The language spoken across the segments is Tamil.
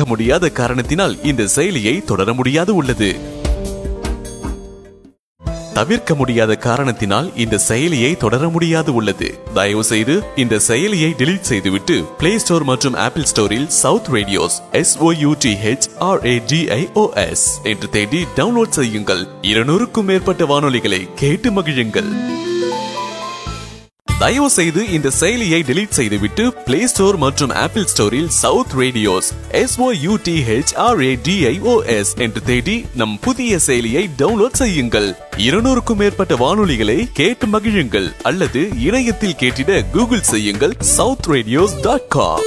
தவிர்க்க முடியாத காரணத்தினால் இந்த செயலியை தொடர முடியாது உள்ளது தவிர்க்க முடியாத காரணத்தினால் இந்த செயலியை தொடர முடியாது உள்ளது தயவு செய்து இந்த செயலியை டெலீட் செய்துவிட்டு பிளே ஸ்டோர் மற்றும் ஆப்பிள் ஸ்டோரில் சவுத் ரேடியோஸ் எஸ் என்று தேடி டவுன்லோட் செய்யுங்கள் இருநூறுக்கும் மேற்பட்ட வானொலிகளை கேட்டு மகிழுங்கள் தயவு செய்து இந்த செயலியை டெலீட் செய்துவிட்டு பிளே ஸ்டோர் மற்றும் ஆப்பிள் ஸ்டோரில் சவுத் ரேடியோஸ் எஸ் என்று தேடி நம் புதிய செயலியை டவுன்லோட் செய்யுங்கள் இருநூறுக்கும் மேற்பட்ட வானொலிகளை கேட்டு மகிழுங்கள் அல்லது இணையத்தில் கேட்டிட கூகுள் செய்யுங்கள் சவுத் ரேடியோஸ் டாட் காம்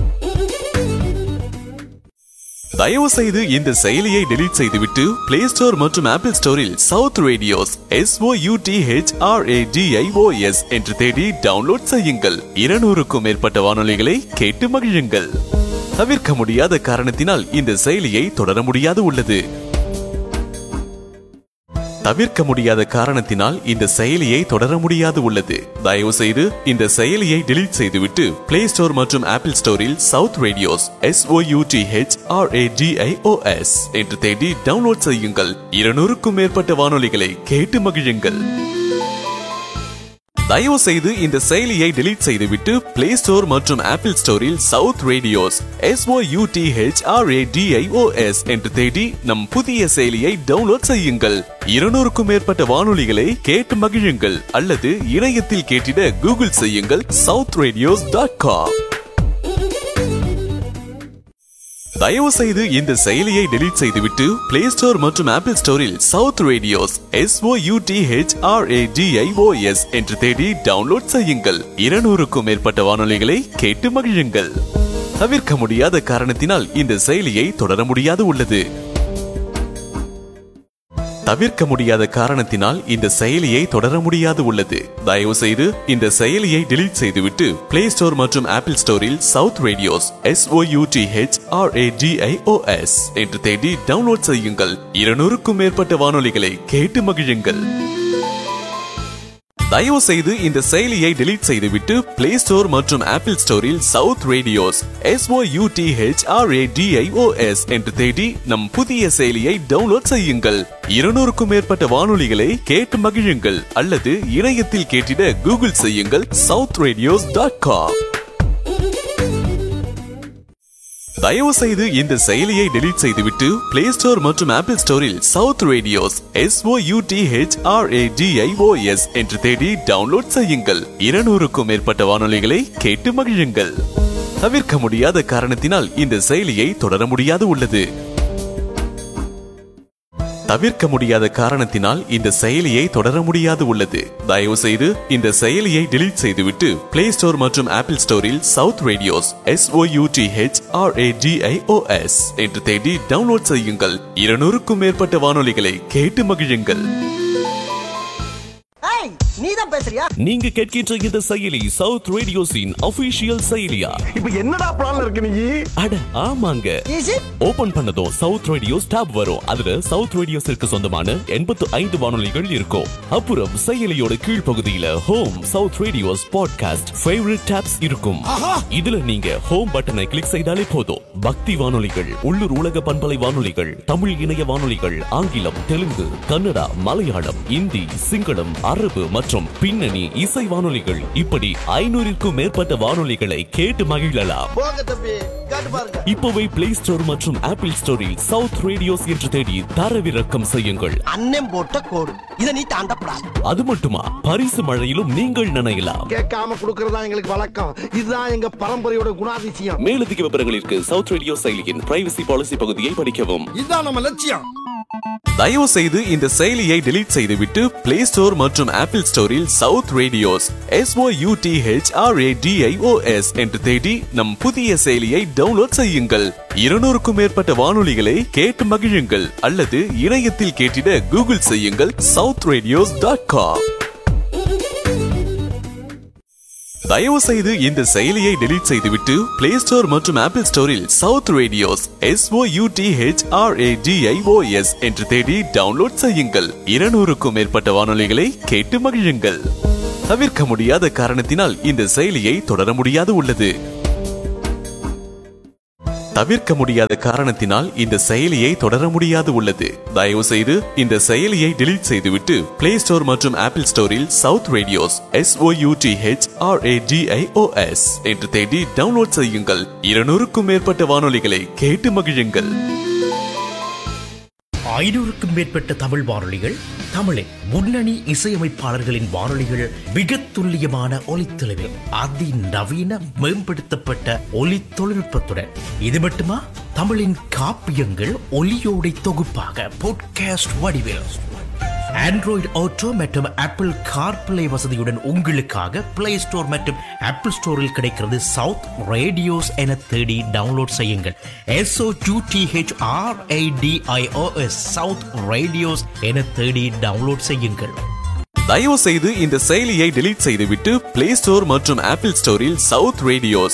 தயவு செய்து இந்த செயலியை டெலீட் செய்துவிட்டு பிளே ஸ்டோர் மற்றும் ஆப்பிள் ஸ்டோரில் சவுத் ரேடியோஸ் எஸ் என்று தேடி டவுன்லோட் செய்யுங்கள் இருநூறுக்கும் மேற்பட்ட வானொலிகளை கேட்டு மகிழுங்கள் தவிர்க்க முடியாத காரணத்தினால் இந்த செயலியை தொடர முடியாது உள்ளது தவிர்க்க முடியாத காரணத்தினால் இந்த செயலியை தொடர முடியாது உள்ளது தயவு செய்து இந்த செயலியை டெலீட் செய்துவிட்டு பிளே ஸ்டோர் மற்றும் ஆப்பிள் ஸ்டோரில் சவுத் ரேடியோஸ் எஸ் என்று தேடி டவுன்லோட் செய்யுங்கள் இருநூறுக்கும் மேற்பட்ட வானொலிகளை கேட்டு மகிழுங்கள் தயவு செய்து இந்த செயலியை டெலீட் செய்துவிட்டு பிளே ஸ்டோர் மற்றும் ஆப்பிள் ஸ்டோரில் சவுத் ரேடியோஸ் எஸ் என்று தேடி நம் புதிய செயலியை டவுன்லோட் செய்யுங்கள் இருநூறுக்கும் மேற்பட்ட வானொலிகளை கேட்டு மகிழுங்கள் அல்லது இணையத்தில் கேட்டிட கூகுள் செய்யுங்கள் சவுத் ரேடியோஸ் டாட் காம் தயவு செய்து இந்த செயலியை டெலீட் செய்துவிட்டு பிளே ஸ்டோர் மற்றும் ஆப்பிள் ஸ்டோரில் சவுத் ரேடியோஸ் எஸ் என்று தேடி டவுன்லோட் செய்யுங்கள் இருநூறுக்கும் மேற்பட்ட வானொலிகளை கேட்டு மகிழுங்கள் தவிர்க்க முடியாத காரணத்தினால் இந்த செயலியை தொடர முடியாது உள்ளது தவிர்க்க முடியாத காரணத்தினால் இந்த செயலியை தொடர முடியாது உள்ளது தயவு செய்து இந்த செயலியை டெலீட் செய்துவிட்டு பிளே ஸ்டோர் மற்றும் ஆப்பிள் ஸ்டோரில் சவுத் ரேடியோஸ் எஸ் என்று தேடி டவுன்லோட் செய்யுங்கள் இருநூறுக்கும் மேற்பட்ட வானொலிகளை கேட்டு மகிழுங்கள் தயவு செய்து இந்த செயலியை டெலீட் செய்துவிட்டு பிளே ஸ்டோர் மற்றும் ஆப்பிள் ஸ்டோரில் சவுத் ரேடியோஸ் எஸ் என்று தேடி நம் புதிய செயலியை டவுன்லோட் செய்யுங்கள் இருநூறுக்கும் மேற்பட்ட வானொலிகளை கேட்டு மகிழுங்கள் அல்லது இணையத்தில் கேட்டிட கூகுள் செய்யுங்கள் சவுத் ரேடியோஸ் டாட் காம் தயவு செய்து இந்த செயலியை டெலீட் செய்துவிட்டு பிளே ஸ்டோர் மற்றும் ஆப்பிள் ஸ்டோரில் சவுத் ரேடியோஸ் எஸ் என்று தேடி டவுன்லோட் செய்யுங்கள் இருநூறுக்கும் மேற்பட்ட வானொலிகளை கேட்டு மகிழுங்கள் தவிர்க்க முடியாத காரணத்தினால் இந்த செயலியை தொடர முடியாது உள்ளது தவிர்க்க முடியாத காரணத்தினால் இந்த செயலியை தொடர முடியாது உள்ளது தயவு செய்து இந்த செயலியை டெலீட் செய்துவிட்டு பிளே ஸ்டோர் மற்றும் ஆப்பிள் ஸ்டோரில் சவுத் ரேடியோஸ் எஸ் என்று தேடி டவுன்லோட் செய்யுங்கள் இருநூறுக்கும் மேற்பட்ட வானொலிகளை கேட்டு மகிழுங்கள் ஏய் நீ தான் பேசுறியா நீங்க கேட்கின்ற இந்த செயலி சவுத் ரேடியோஸின் அபிஷியல் செயலியா இப்ப என்னடா பிளான் இருக்கு நீ அட ஆமாங்க ஈஸி ஓபன் பண்ணதும் சவுத் ரேடியோஸ் tab வரும் அதுல சவுத் ரேடியோஸிற்கு சொந்தமான எண்பத்து ஐந்து வானொலிகள் இருக்கும் அப்புறம் செயலியோட கீழ்ப்பகுதியில home South Radios podcast favourite tabs இருக்கும் இதுல நீங்க ஹோம் பட்டனை கிளிக் செய்தாலே போதும் பக்தி வானொலிகள் உள்ளூர் உலக பண்பலை வானொலிகள் தமிழ் இணைய வானொலிகள் ஆங்கிலம் தெலுங்கு கன்னடா மலையாளம் இந்தி சிங்களம் அரபு மற்றும் பின்னணி இசை வானொலிகள் இப்படி ஐநூறிற்கும் மேற்பட்ட வானொலிகளை கேட்டு மகிழலாம் போங்க தம்பி காட்டு பாருங்க இப்போவே பிளே ஸ்டோர் மற்றும் ஆப்பிள் ஸ்டோரில் சவுத் ரேடியோஸ் என்று தேடி தரவிறக்கம் செய்யுங்கள் அண்ணன் போட்ட கோடு இதை நீ தாண்டப்படாது அது மட்டுமா பரிசு மழையிலும் நீங்கள் நினையலாம் கேட்காம குடுக்கறதா எங்களுக்கு வழக்கம் இதுதான் எங்க பரம்பரையோட குணாதிசயம் மேலதிக விவரங்களுக்கு சவுத் ரேடியோ செயலியின் பிரைவசி பாலிசி பகுதியை படிக்கவும் இதுதான் நம்ம லட்சியம் தயவு செய்து இந்த செயலியை டெலீட் செய்துவிட்டு பிளே ஸ்டோர் மற்றும் ஆப்பிள் ஸ்டோரில் சவுத் ரேடியோஸ் எஸ் என்று தேடி நம் புதிய செயலியை டவுன்லோட் செய்யுங்கள் இருநூறுக்கும் மேற்பட்ட வானொலிகளை கேட்டு மகிழுங்கள் அல்லது இணையத்தில் கேட்டிட கூகுள் செய்யுங்கள் சவுத் ரேடியோஸ் டாட் காம் தயவு செய்து இந்த செயலியை டெலீட் செய்துவிட்டு பிளே ஸ்டோர் மற்றும் ஆப்பிள் ஸ்டோரில் சவுத் ரேடியோஸ் எஸ் என்று தேடி டவுன்லோட் செய்யுங்கள் இருநூறுக்கும் மேற்பட்ட வானொலிகளை கேட்டு மகிழுங்கள் தவிர்க்க முடியாத காரணத்தினால் இந்த செயலியை தொடர முடியாது உள்ளது தவிர்க்க முடியாத காரணத்தினால் இந்த செயலியை தொடர முடியாது உள்ளது தயவு செய்து இந்த செயலியை டெலீட் செய்துவிட்டு பிளே ஸ்டோர் மற்றும் ஆப்பிள் ஸ்டோரில் சவுத் ரேடியோஸ் எஸ் என்று தேடி டவுன்லோட் செய்யுங்கள் இருநூறுக்கும் மேற்பட்ட வானொலிகளை கேட்டு மகிழுங்கள் ஐநூறுக்கும் மேற்பட்ட தமிழ் வானொலிகள் தமிழின் முன்னணி இசையமைப்பாளர்களின் வானொலிகள் மிக துல்லியமான ஒலித்தொலைவில் அதிநவீன மேம்படுத்தப்பட்ட ஒலி தொழில்நுட்பத்துடன் இது மட்டுமா தமிழின் காப்பியங்கள் ஒலியோடை தொகுப்பாக பாட்காஸ்ட் வடிவில் ஆண்ட்ராய்டு ஆட்டோ மற்றும் ஆப்பிள் கார்பிளே வசதியுடன் உங்களுக்காக பிளே ஸ்டோர் மற்றும் ஆப்பிள் ஸ்டோரில் கிடைக்கிறது சவுத் ரேடியோஸ் என தேடி டவுன்லோட் செய்யுங்கள் எஸ்ஓ டிஹெச்ஆர்ஐடிஐஓஎஸ் சவுத் ரேடியோஸ் என தேடி டவுன்லோட் செய்யுங்கள் தயவு செய்து இந்த செயலியை டெலீட் செய்துவிட்டு பிளே ஸ்டோர் மற்றும் ஆப்பிள் ஸ்டோரில் சவுத் ரேடியோஸ்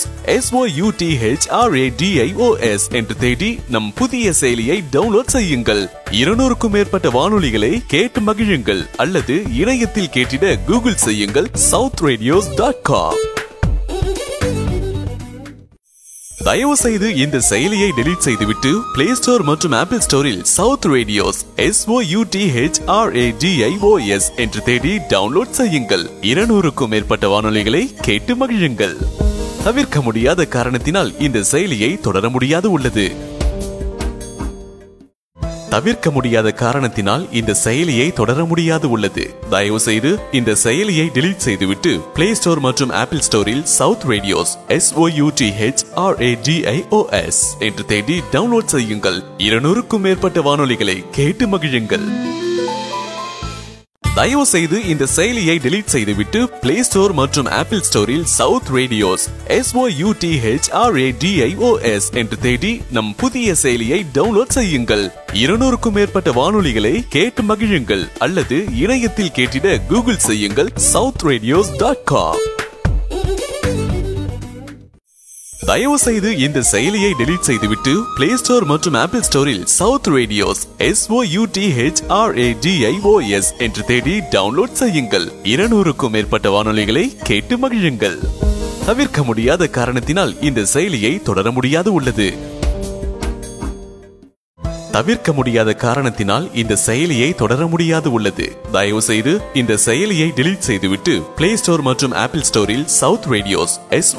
எஸ் என்று தேடி நம் புதிய செயலியை டவுன்லோட் செய்யுங்கள் இருநூறுக்கும் மேற்பட்ட வானொலிகளை கேட்டு மகிழுங்கள் அல்லது இணையத்தில் கேட்டிட கூகுள் செய்யுங்கள் சவுத் ரேடியோஸ் டாட் காம் தயவு செய்து இந்த செயலியை டெலீட் செய்துவிட்டு பிளே ஸ்டோர் மற்றும் ஆப்பிள் ஸ்டோரில் சவுத் ரேடியோஸ் எஸ் என்று தேடி டவுன்லோட் செய்யுங்கள் இருநூறுக்கும் மேற்பட்ட வானொலிகளை கேட்டு மகிழுங்கள் தவிர்க்க முடியாத காரணத்தினால் இந்த செயலியை தொடர முடியாது உள்ளது தவிர்க்க முடியாத காரணத்தினால் இந்த செயலியை தொடர முடியாது உள்ளது தயவு செய்து இந்த செயலியை டெலீட் செய்துவிட்டு பிளே ஸ்டோர் மற்றும் ஆப்பிள் ஸ்டோரில் சவுத் ரேடியோஸ் எஸ் என்று தேடி டவுன்லோட் செய்யுங்கள் இருநூறுக்கும் மேற்பட்ட வானொலிகளை கேட்டு மகிழுங்கள் தயவு செய்து இந்த செயலியை டெலீட் செய்துவிட்டு பிளே ஸ்டோர் மற்றும் ஆப்பிள் ஸ்டோரில் சவுத் ரேடியோஸ் எஸ் என்று தேடி நம் புதிய செயலியை டவுன்லோட் செய்யுங்கள் இருநூறுக்கும் மேற்பட்ட வானொலிகளை கேட்டு மகிழுங்கள் அல்லது இணையத்தில் கேட்டிட கூகுள் செய்யுங்கள் சவுத் ரேடியோஸ் டாட் காம் தயவு செய்து இந்த செயலியை டெலீட் செய்துவிட்டு பிளே ஸ்டோர் மற்றும் ஆப்பிள் ஸ்டோரில் சவுத் ரேடியோஸ் எஸ் என்று தேடி டவுன்லோட் செய்யுங்கள் இருநூறுக்கும் மேற்பட்ட வானொலிகளை கேட்டு மகிழுங்கள் தவிர்க்க முடியாத காரணத்தினால் இந்த செயலியை தொடர முடியாது உள்ளது தவிர்க்க முடியாத காரணத்தினால் இந்த செயலியை தொடர முடியாது உள்ளது தயவு செய்து இந்த செயலியை டெலீட் செய்துவிட்டு பிளே ஸ்டோர் மற்றும் ஆப்பிள் ஸ்டோரில் சவுத் ரேடியோஸ் எஸ்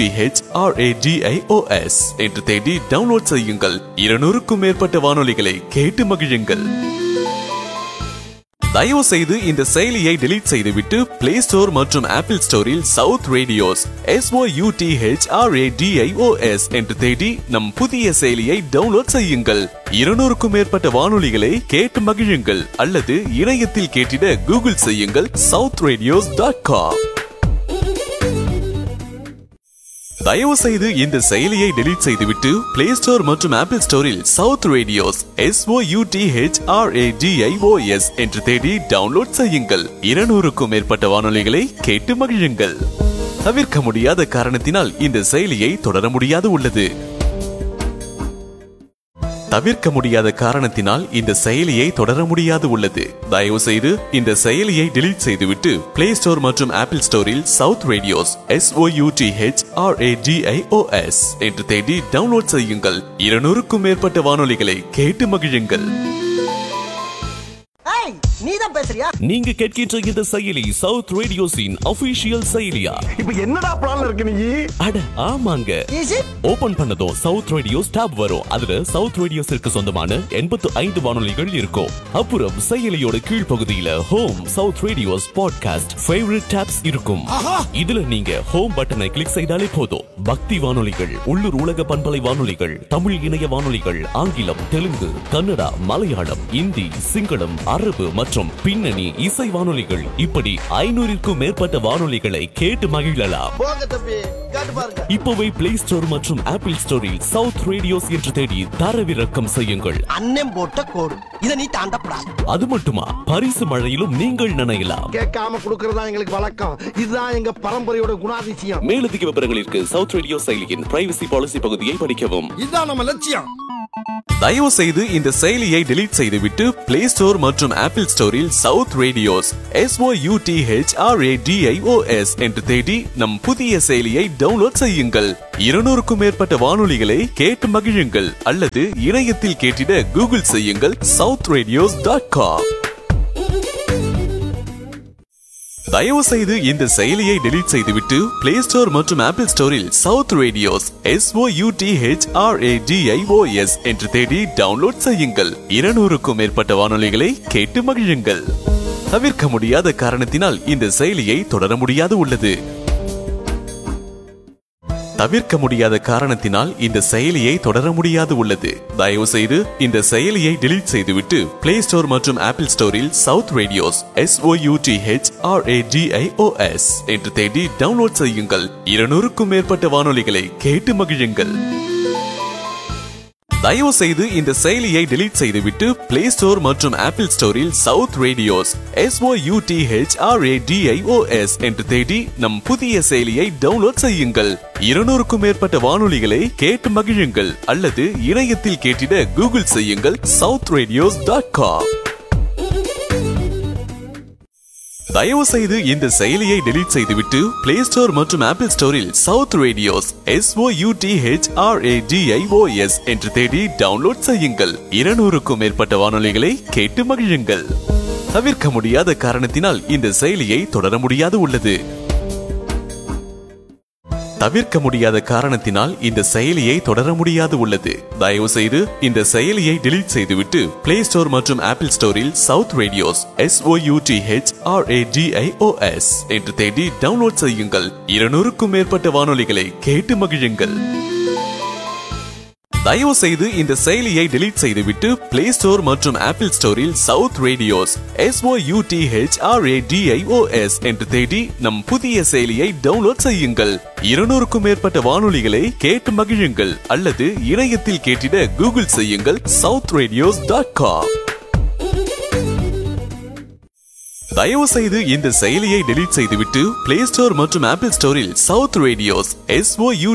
என்று தேடி டவுன்லோட் செய்யுங்கள் இருநூறுக்கும் மேற்பட்ட வானொலிகளை கேட்டு மகிழுங்கள் தயவு செய்து இந்த செயலியை டெலீட் செய்துவிட்டு பிளே ஸ்டோர் மற்றும் ஆப்பிள் ஸ்டோரில் சவுத் ரேடியோஸ் எஸ் என்று தேடி நம் புதிய செயலியை டவுன்லோட் செய்யுங்கள் இருநூறுக்கும் மேற்பட்ட வானொலிகளை கேட்டு மகிழுங்கள் அல்லது இணையத்தில் கேட்டிட கூகுள் செய்யுங்கள் சவுத் ரேடியோஸ் டாட் காம் தயவு செய்து இந்த செயலியை டெலீட் செய்துவிட்டு பிளே ஸ்டோர் மற்றும் ஆப்பிள் ஸ்டோரில் சவுத் ரேடியோஸ் எஸ் என்று தேடி டவுன்லோட் செய்யுங்கள் இருநூறுக்கும் மேற்பட்ட வானொலிகளை கேட்டு மகிழுங்கள் தவிர்க்க முடியாத காரணத்தினால் இந்த செயலியை தொடர முடியாது உள்ளது தவிர்க்க முடியாத காரணத்தினால் இந்த செயலியை தொடர முடியாது உள்ளது தயவு செய்து இந்த செயலியை டெலீட் செய்துவிட்டு பிளே ஸ்டோர் மற்றும் ஆப்பிள் ஸ்டோரில் சவுத் ரேடியோஸ் எஸ் என்று தேடி டவுன்லோட் செய்யுங்கள் இருநூறுக்கும் மேற்பட்ட வானொலிகளை கேட்டு மகிழுங்கள் ஏய் நீ தான் பேசுறியா நீங்க கேட்கின்ற இந்த செயலி சவுத் ரேடியோஸின் அபிஷியல் செயலியா இப்ப என்னடா பிளான் இருக்கு நீ அட ஆமாங்க ஈஸி ஓபன் பண்ணதும் சவுத் ரேடியோஸ் tab வரும் அதுல சவுத் ரேடியோஸிற்கு சொந்தமான எண்பத்து ஐந்து வானொலிகள் இருக்கும் அப்புறம் செயலியோட கீழ்ப்பகுதியில home South Radios podcast favourite tabs இருக்கும் இதுல நீங்க ஹோம் பட்டனை கிளிக் செய்தாலே போதும் பக்தி வானொலிகள் உள்ளூர் உலக பண்பலை வானொலிகள் தமிழ் இணைய வானொலிகள் ஆங்கிலம் தெலுங்கு கன்னடா மலையாளம் இந்தி சிங்களம் அரபு மற்றும் பின்னணி இசை வானொலிகள் இப்படி ஐநூறிற்கும் மேற்பட்ட வானொலிகளை கேட்டு மகிழலாம் போங்க தம்பி காட்டு பாருங்க இப்போவே பிளே ஸ்டோர் மற்றும் ஆப்பிள் ஸ்டோரில் சவுத் ரேடியோஸ் என்று தேடி தரவிறக்கம் செய்யுங்கள் அண்ணன் போட்ட கோடு இதை நீ தாண்டப்படாது அது மட்டுமா பரிசு மழையிலும் நீங்கள் நினையலாம் கேட்காம குடுக்கறதா எங்களுக்கு வழக்கம் இதுதான் எங்க பரம்பரையோட குணாதிசயம் மேலதிக விவரங்களிற்கு சவுத் ரேடியோ செயலியின் பிரைவசி பாலிசி பகுதியை படிக்கவும் இதுதான் நம்ம லட்சியம் தயவு செய்து இந்த செயலியை டெலீட் செய்துவிட்டு பிளே ஸ்டோர் மற்றும் ஆப்பிள் ஸ்டோரில் சவுத் ரேடியோஸ் எஸ் என்று தேடி நம் புதிய செயலியை டவுன்லோட் செய்யுங்கள் இருநூறுக்கும் மேற்பட்ட வானொலிகளை கேட்டு மகிழுங்கள் அல்லது இணையத்தில் கேட்டிட கூகுள் செய்யுங்கள் சவுத் ரேடியோஸ் டாட் காம் தயவு செய்து இந்த செயலியை டெலீட் செய்துவிட்டு பிளே ஸ்டோர் மற்றும் ஆப்பிள் ஸ்டோரில் சவுத் ரேடியோஸ் எஸ் என்று தேடி டவுன்லோட் செய்யுங்கள் இருநூறுக்கும் மேற்பட்ட வானொலிகளை கேட்டு மகிழுங்கள் தவிர்க்க முடியாத காரணத்தினால் இந்த செயலியை தொடர முடியாது உள்ளது தவிர்க்க முடியாத காரணத்தினால் இந்த செயலியை தொடர முடியாது உள்ளது தயவு செய்து இந்த செயலியை டெலீட் செய்துவிட்டு பிளே ஸ்டோர் மற்றும் ஆப்பிள் ஸ்டோரில் சவுத் ரேடியோஸ் எஸ் என்று தேடி டவுன்லோட் செய்யுங்கள் இருநூறுக்கும் மேற்பட்ட வானொலிகளை கேட்டு மகிழுங்கள் தயவு செய்து இந்த செயலியை டெலீட் செய்துவிட்டு பிளே ஸ்டோர் மற்றும் ஆப்பிள் ஸ்டோரில் சவுத் ரேடியோஸ் எஸ் என்று தேடி நம் புதிய செயலியை டவுன்லோட் செய்யுங்கள் இருநூறுக்கும் மேற்பட்ட வானொலிகளை கேட்டு மகிழுங்கள் அல்லது இணையத்தில் கேட்டிட கூகுள் செய்யுங்கள் சவுத் ரேடியோஸ் டாட் காம் தயவு செய்து இந்த செயலியை டெலீட் செய்துவிட்டு பிளே ஸ்டோர் மற்றும் ஆப்பிள் ஸ்டோரில் சவுத் ரேடியோஸ் எஸ் என்று தேடி டவுன்லோட் செய்யுங்கள் இருநூறுக்கும் மேற்பட்ட வானொலிகளை கேட்டு மகிழுங்கள் தவிர்க்க முடியாத காரணத்தினால் இந்த செயலியை தொடர முடியாது உள்ளது தவிர்க்க முடியாத காரணத்தினால் இந்த செயலியை தொடர முடியாது உள்ளது தயவு செய்து இந்த செயலியை டெலீட் செய்துவிட்டு பிளே ஸ்டோர் மற்றும் ஆப்பிள் ஸ்டோரில் சவுத் ரேடியோஸ் எஸ் என்று தேடி டவுன்லோட் செய்யுங்கள் இருநூறுக்கும் மேற்பட்ட வானொலிகளை கேட்டு மகிழுங்கள் தயவு செய்து இந்த செயலியை டெலீட் செய்துவிட்டு பிளே ஸ்டோர் மற்றும் ஆப்பிள் ஸ்டோரில் சவுத் ரேடியோஸ் எஸ் என்று தேடி நம் புதிய செயலியை டவுன்லோட் செய்யுங்கள் இருநூறுக்கும் மேற்பட்ட வானொலிகளை கேட்டு மகிழுங்கள் அல்லது இணையத்தில் கேட்டிட கூகுள் செய்யுங்கள் சவுத் ரேடியோஸ் டாட் காம் தயவு செய்து இந்த செயலியை டெலீட் செய்துவிட்டு பிளே ஸ்டோர் மற்றும் ஆப்பிள் ஸ்டோரில் சவுத் ரேடியோஸ் எஸ்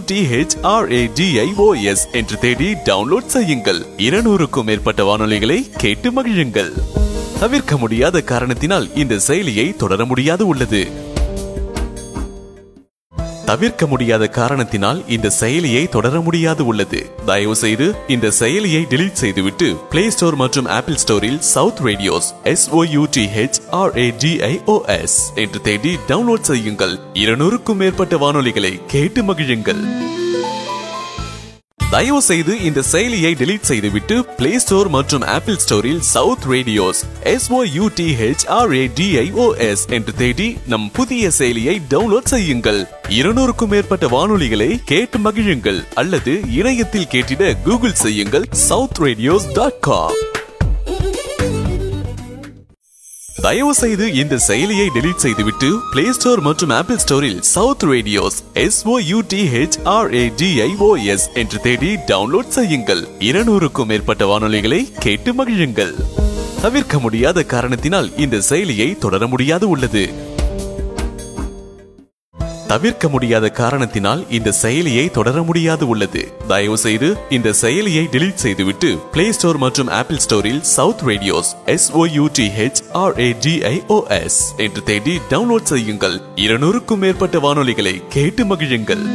என்று தேடி டவுன்லோட் செய்யுங்கள் இருநூறுக்கும் மேற்பட்ட வானொலிகளை கேட்டு மகிழுங்கள் தவிர்க்க முடியாத காரணத்தினால் இந்த செயலியை தொடர முடியாது உள்ளது தவிர்க்க முடியாத காரணத்தினால் இந்த செயலியை தொடர முடியாது உள்ளது தயவு செய்து இந்த செயலியை டெலீட் செய்துவிட்டு பிளே ஸ்டோர் மற்றும் ஆப்பிள் ஸ்டோரில் சவுத் ரேடியோஸ் எஸ் என்று தேடி டவுன்லோட் செய்யுங்கள் இருநூறுக்கும் மேற்பட்ட வானொலிகளை கேட்டு மகிழுங்கள் தயவு செய்து இந்த செயலியை டெலீட் செய்துவிட்டு பிளே ஸ்டோர் மற்றும் ஆப்பிள் ஸ்டோரில் சவுத் ரேடியோஸ் எஸ் என்று தேடி நம் புதிய செயலியை டவுன்லோட் செய்யுங்கள் இருநூறுக்கும் மேற்பட்ட வானொலிகளை கேட்டு மகிழுங்கள் அல்லது இணையத்தில் கேட்டிட கூகுள் செய்யுங்கள் சவுத் ரேடியோஸ் டாட் காம் தயவு செய்து இந்த செயலியை டெலீட் செய்துவிட்டு பிளே ஸ்டோர் மற்றும் ஆப்பிள் ஸ்டோரில் சவுத் ரேடியோஸ் எஸ் என்று தேடி டவுன்லோட் செய்யுங்கள் இருநூறுக்கும் மேற்பட்ட வானொலிகளை கேட்டு மகிழுங்கள் தவிர்க்க முடியாத காரணத்தினால் இந்த செயலியை தொடர முடியாது உள்ளது தவிர்க்க முடியாத காரணத்தினால் இந்த செயலியை தொடர முடியாது உள்ளது தயவு செய்து இந்த செயலியை டெலீட் செய்துவிட்டு பிளே ஸ்டோர் மற்றும் ஆப்பிள் ஸ்டோரில் சவுத் ரேடியோஸ் எஸ் என்று தேடி டவுன்லோட் செய்யுங்கள் இருநூறுக்கும் மேற்பட்ட வானொலிகளை கேட்டு மகிழுங்கள்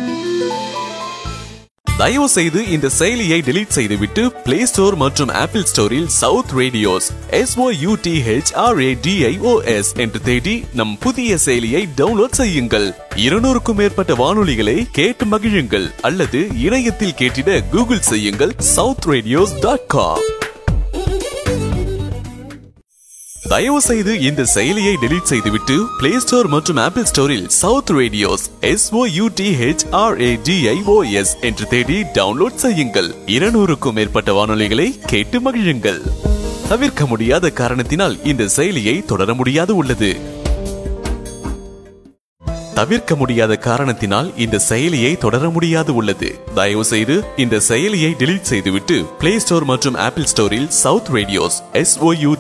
தயவு செய்து இந்த செயலியை டெலீட் செய்துவிட்டு பிளே ஸ்டோர் மற்றும் ஆப்பிள் ஸ்டோரில் சவுத் ரேடியோஸ் எஸ் என்று தேடி நம் புதிய செயலியை டவுன்லோட் செய்யுங்கள் இருநூறுக்கும் மேற்பட்ட வானொலிகளை கேட்டு மகிழுங்கள் அல்லது இணையத்தில் கேட்டிட கூகுள் செய்யுங்கள் சவுத் ரேடியோஸ் டாட் காம் தயவு செய்து இந்த செயலியை டெலீட் செய்துவிட்டு பிளே ஸ்டோர் மற்றும் ஆப்பிள் ஸ்டோரில் சவுத் ரேடியோஸ் எஸ் என்று தேடி டவுன்லோட் செய்யுங்கள் இருநூறுக்கும் மேற்பட்ட வானொலிகளை கேட்டு மகிழுங்கள் தவிர்க்க முடியாத காரணத்தினால் இந்த செயலியை தொடர முடியாது உள்ளது தவிர்க்க முடியாத காரணத்தினால் இந்த செயலியை தொடர முடியாது உள்ளது தயவு செய்து இந்த செயலியை டெலீட் செய்துவிட்டு பிளே ஸ்டோர் மற்றும் ஆப்பிள் ஸ்டோரில் சவுத் ரேடியோஸ் எஸ்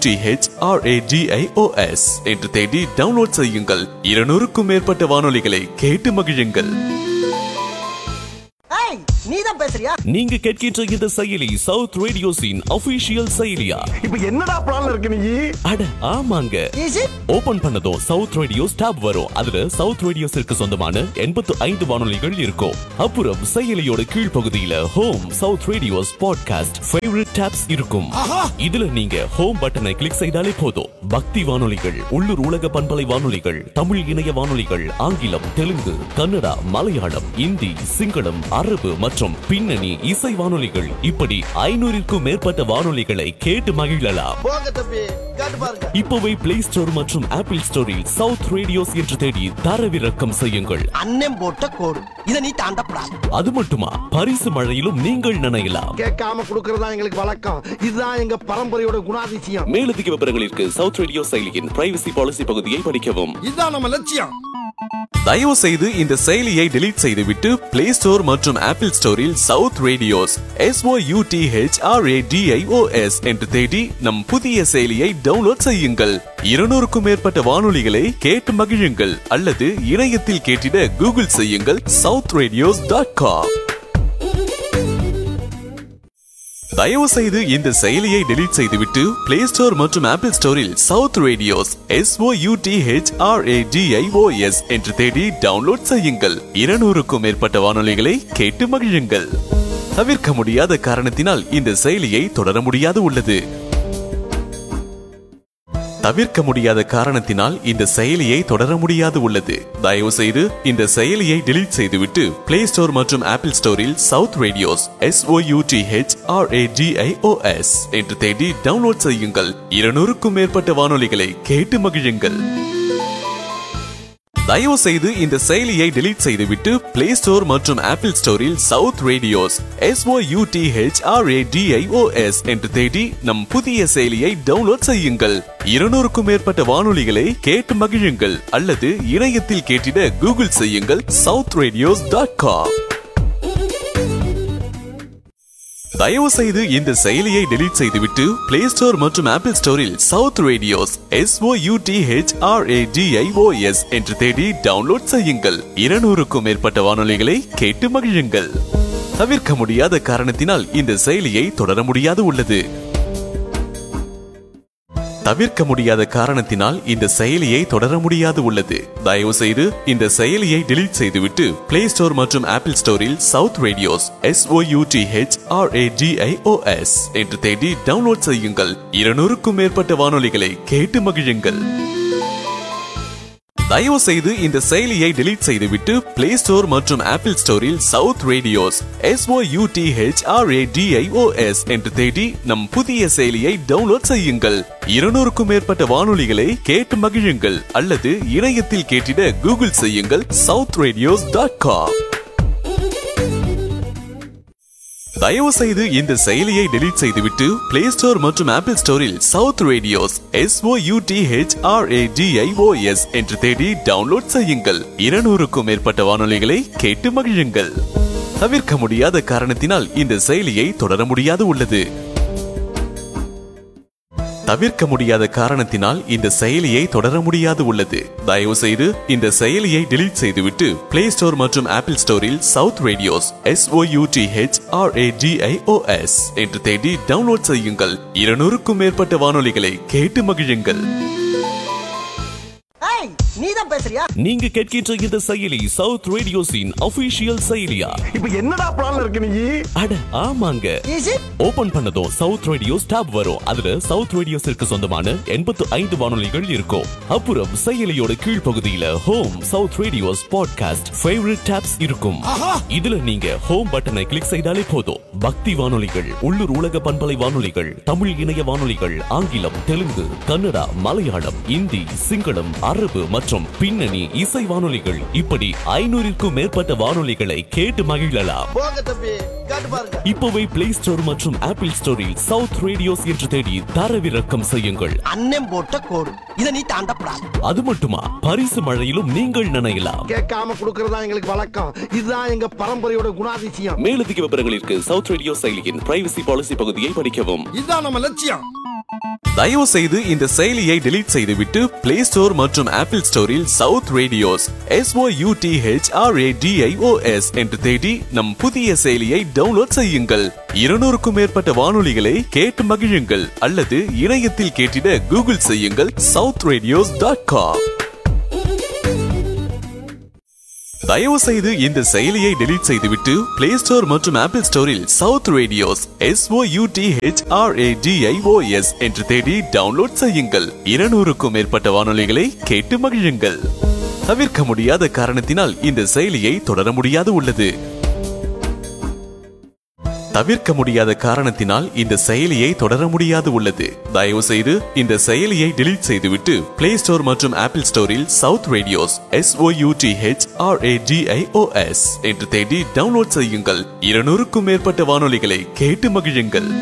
என்று தேடி டவுன்லோட் செய்யுங்கள் இருநூறுக்கும் மேற்பட்ட வானொலிகளை கேட்டு மகிழுங்கள் ஏய் நீதான் பேசுறியா நீங்க கேட்கின்ற இந்த செயலி சவுத் ரேடியோஸின் அபிஷியல் செயலியா இப்ப என்னடா பிளான் இருக்கு நீ அட ஆமாங்க ஈஸி ஓபன் பண்ணதும் சவுத் ரேடியோஸ் டாப் வரும் அதுல சவுத் ரேடியோஸிற்கு சொந்தமான எண்பத்து ஐந்து வானொலிகள் இருக்கும் அப்புறம் செயலியோட கீழ்ப்பகுதியில home South Radios podcast favourite tabs இருக்கும் இதுல நீங்க ஹோம் பட்டனை கிளிக் செய்தாலே போதும் பக்தி வானொலிகள் உள்ளூர் உலக பண்பலை வானொலிகள் தமிழ் இணைய வானொலிகள் ஆங்கிலம் தெலுங்கு கன்னடா மலையாளம் இந்தி சிங்களம் அரபு மற்றும் பின்னணி இசை வானொலிகள் இப்படி ஐநூறிற்கும் மேற்பட்ட வானொலிகளை கேட்டு மகிழலாம் போங்க தம்பி காட்டு பாருங்க இப்போவே பிளே ஸ்டோர் மற்றும் ஆப்பிள் ஸ்டோரில் சவுத் ரேடியோஸ் என்று தேடி தரவிறக்கம் செய்யுங்கள் அண்ணன் போட்ட கோடு இதை நீ தாண்டப்படாது அது மட்டுமா பரிசு மழையிலும் நீங்கள் நினையலாம் கேட்காம குடுக்கறதா எங்களுக்கு வழக்கம் இதுதான் எங்க பரம்பரையோட குணாதிசயம் மேலதிக விவரங்களிற்கு சவுத் ரேடியோ செயலியின் பிரைவசி பாலிசி பகுதியை படிக்கவும் இதுதான் நம்ம லட்சியம் தயவு செய்து இந்த செயலியை டெலீட் செய்துவிட்டு பிளே ஸ்டோர் மற்றும் ஆப்பிள் ஸ்டோரில் சவுத் ரேடியோஸ் எஸ் என்று தேடி நம் புதிய செயலியை டவுன்லோட் செய்யுங்கள் இருநூறுக்கும் மேற்பட்ட வானொலிகளை கேட்டு மகிழுங்கள் அல்லது இணையத்தில் கேட்டிட கூகுள் செய்யுங்கள் சவுத் ரேடியோஸ் டாட் காம் தயவு செய்து இந்த செயலியை டெலீட் செய்துவிட்டு பிளே ஸ்டோர் மற்றும் ஆப்பிள் ஸ்டோரில் சவுத் ரேடியோஸ் எஸ் என்று தேடி டவுன்லோட் செய்யுங்கள் இருநூறுக்கும் மேற்பட்ட வானொலிகளை கேட்டு மகிழுங்கள் தவிர்க்க முடியாத காரணத்தினால் இந்த செயலியை தொடர முடியாது உள்ளது தவிர்க்க முடியாத காரணத்தினால் இந்த செயலியை தொடர முடியாது உள்ளது தயவு செய்து இந்த செயலியை டெலீட் செய்துவிட்டு பிளே ஸ்டோர் மற்றும் ஆப்பிள் ஸ்டோரில் சவுத் ரேடியோஸ் எஸ் என்று தேடி டவுன்லோட் செய்யுங்கள் இருநூறுக்கும் மேற்பட்ட வானொலிகளை கேட்டு மகிழுங்கள் தயவு செய்து இந்த செயலியை டெலீட் செய்துவிட்டு பிளே ஸ்டோர் மற்றும் ஆப்பிள் ஸ்டோரில் சவுத் ரேடியோஸ் எஸ் என்று தேடி நம் புதிய செயலியை டவுன்லோட் செய்யுங்கள் இருநூறுக்கும் மேற்பட்ட வானொலிகளை கேட்டு மகிழுங்கள் அல்லது இணையத்தில் கேட்டிட கூகுள் செய்யுங்கள் சவுத் ரேடியோஸ் டாட் காம் தயவு செய்து இந்த செயலியை டெலீட் செய்துவிட்டு பிளே ஸ்டோர் மற்றும் ஆப்பிள் ஸ்டோரில் சவுத் ரேடியோஸ் எஸ் என்று தேடி டவுன்லோட் செய்யுங்கள் இருநூறுக்கும் மேற்பட்ட வானொலிகளை கேட்டு மகிழுங்கள் தவிர்க்க முடியாத காரணத்தினால் இந்த செயலியை தொடர முடியாது உள்ளது தவிர்க்க முடியாத காரணத்தினால் இந்த செயலியை தொடர முடியாது உள்ளது தயவு செய்து இந்த செயலியை டெலீட் செய்துவிட்டு பிளே ஸ்டோர் மற்றும் ஆப்பிள் ஸ்டோரில் சவுத் ரேடியோஸ் எஸ் என்று தேடி டவுன்லோட் செய்யுங்கள் இருநூறுக்கும் மேற்பட்ட வானொலிகளை கேட்டு மகிழுங்கள் தயவு செய்து இந்த செயலியை டெலீட் செய்துவிட்டு பிளே ஸ்டோர் மற்றும் ஆப்பிள் ஸ்டோரில் சவுத் ரேடியோஸ் எஸ் என்று தேடி நம் புதிய செயலியை டவுன்லோட் செய்யுங்கள் இருநூறுக்கும் மேற்பட்ட வானொலிகளை கேட்டு மகிழுங்கள் அல்லது இணையத்தில் கேட்டிட கூகுள் செய்யுங்கள் சவுத் ரேடியோஸ் டாட் காம் தயவு செய்து இந்த செயலியை டெலீட் செய்துவிட்டு பிளே ஸ்டோர் மற்றும் ஆப்பிள் ஸ்டோரில் சவுத் ரேடியோஸ் எஸ் என்று தேடி டவுன்லோட் செய்யுங்கள் இருநூறுக்கும் மேற்பட்ட வானொலிகளை கேட்டு மகிழுங்கள் தவிர்க்க முடியாத காரணத்தினால் இந்த செயலியை தொடர முடியாது உள்ளது தவிர்க்க முடியாத காரணத்தினால் இந்த செயலியை தொடர முடியாது உள்ளது தயவு செய்து இந்த செயலியை டெலீட் செய்துவிட்டு பிளே ஸ்டோர் மற்றும் ஆப்பிள் ஸ்டோரில் சவுத் ரேடியோஸ் எஸ் என்று தேடி டவுன்லோட் செய்யுங்கள் இருநூறுக்கும் மேற்பட்ட வானொலிகளை கேட்டு மகிழுங்கள் ஏய் நீ தான் பேசுறியா நீங்க கேட்கின்ற இந்த செயலி சவுத் ரேடியோஸின் அபிஷியல் செயலியா இப்ப என்னடா பிளான் இருக்கு நீ அட ஆமாங்க ஈஸி ஓபன் பண்ணதும் சவுத் ரேடியோஸ் டாப் வரும் அதுல சவுத் ரேடியோஸிற்கு சொந்தமான எண்பத்து ஐந்து வானொலிகள் இருக்கும் அப்புறம் செயலியோட கீழ்ப்பகுதியில home South Radios podcast favourite tabs இருக்கும் இதுல நீங்க ஹோம் பட்டனை கிளிக் செய்தாலே போதும் பக்தி வானொலிகள் உள்ளூர் உலக பண்பலை வானொலிகள் தமிழ் இணைய வானொலிகள் ஆங்கிலம் தெலுங்கு கன்னடா மலையாளம் இந்தி சிங்களம் அரபு மற்றும் பின்னணி இசை வானொலிகள் இப்படி ஐநூறிற்கும் மேற்பட்ட வானொலிகளை கேட்டு மகிழலாம் போங்க தம்பி காட்டு பாருங்க இப்போவே பிளே ஸ்டோர் மற்றும் ஆப்பிள் ஸ்டோரில் சவுத் ரேடியோஸ் என்று தேடி தரவிறக்கம் செய்யுங்கள் அண்ணன் போட்ட கோடு இதை நீ தாண்டப்படாது அது மட்டுமா பரிசு மழையிலும் நீங்கள் நினையலாம் கேட்காம குடுக்கறதா எங்களுக்கு வழக்கம் இதுதான் எங்க பரம்பரையோட குணாதிசயம் மேலதிக விவரங்களிற்கு சவுத் ரேடியோ செயலியின் பிரைவசி பாலிசி பகுதியை படிக்கவும் இதுதான் நம்ம லட்சியம் தயவு செய்து இந்த செயலியை டெலீட் செய்துவிட்டு பிளே ஸ்டோர் மற்றும் ஆப்பிள் ஸ்டோரில் சவுத் ரேடியோஸ் எஸ் என்று தேடி நம் புதிய செயலியை டவுன்லோட் செய்யுங்கள் இருநூறுக்கும் மேற்பட்ட வானொலிகளை கேட்டு மகிழுங்கள் அல்லது இணையத்தில் கேட்டிட கூகுள் செய்யுங்கள் சவுத் ரேடியோஸ் டாட் காம் தயவு செய்து இந்த செயலியை டெலீட் செய்துவிட்டு பிளே ஸ்டோர் மற்றும் ஆப்பிள் ஸ்டோரில் சவுத் ரேடியோஸ் எஸ் என்று தேடி டவுன்லோட் செய்யுங்கள் இருநூறுக்கும் மேற்பட்ட வானொலிகளை கேட்டு மகிழுங்கள் தவிர்க்க முடியாத காரணத்தினால் இந்த செயலியை தொடர முடியாது உள்ளது தவிர்க்க முடியாத காரணத்தினால் இந்த செயலியை தொடர முடியாது உள்ளது தயவு செய்து இந்த செயலியை டெலீட் செய்துவிட்டு பிளே ஸ்டோர் மற்றும் ஆப்பிள் ஸ்டோரில் சவுத் ரேடியோஸ் எஸ் என்று தேடி டவுன்லோட் செய்யுங்கள் இருநூறுக்கும் மேற்பட்ட வானொலிகளை கேட்டு மகிழுங்கள்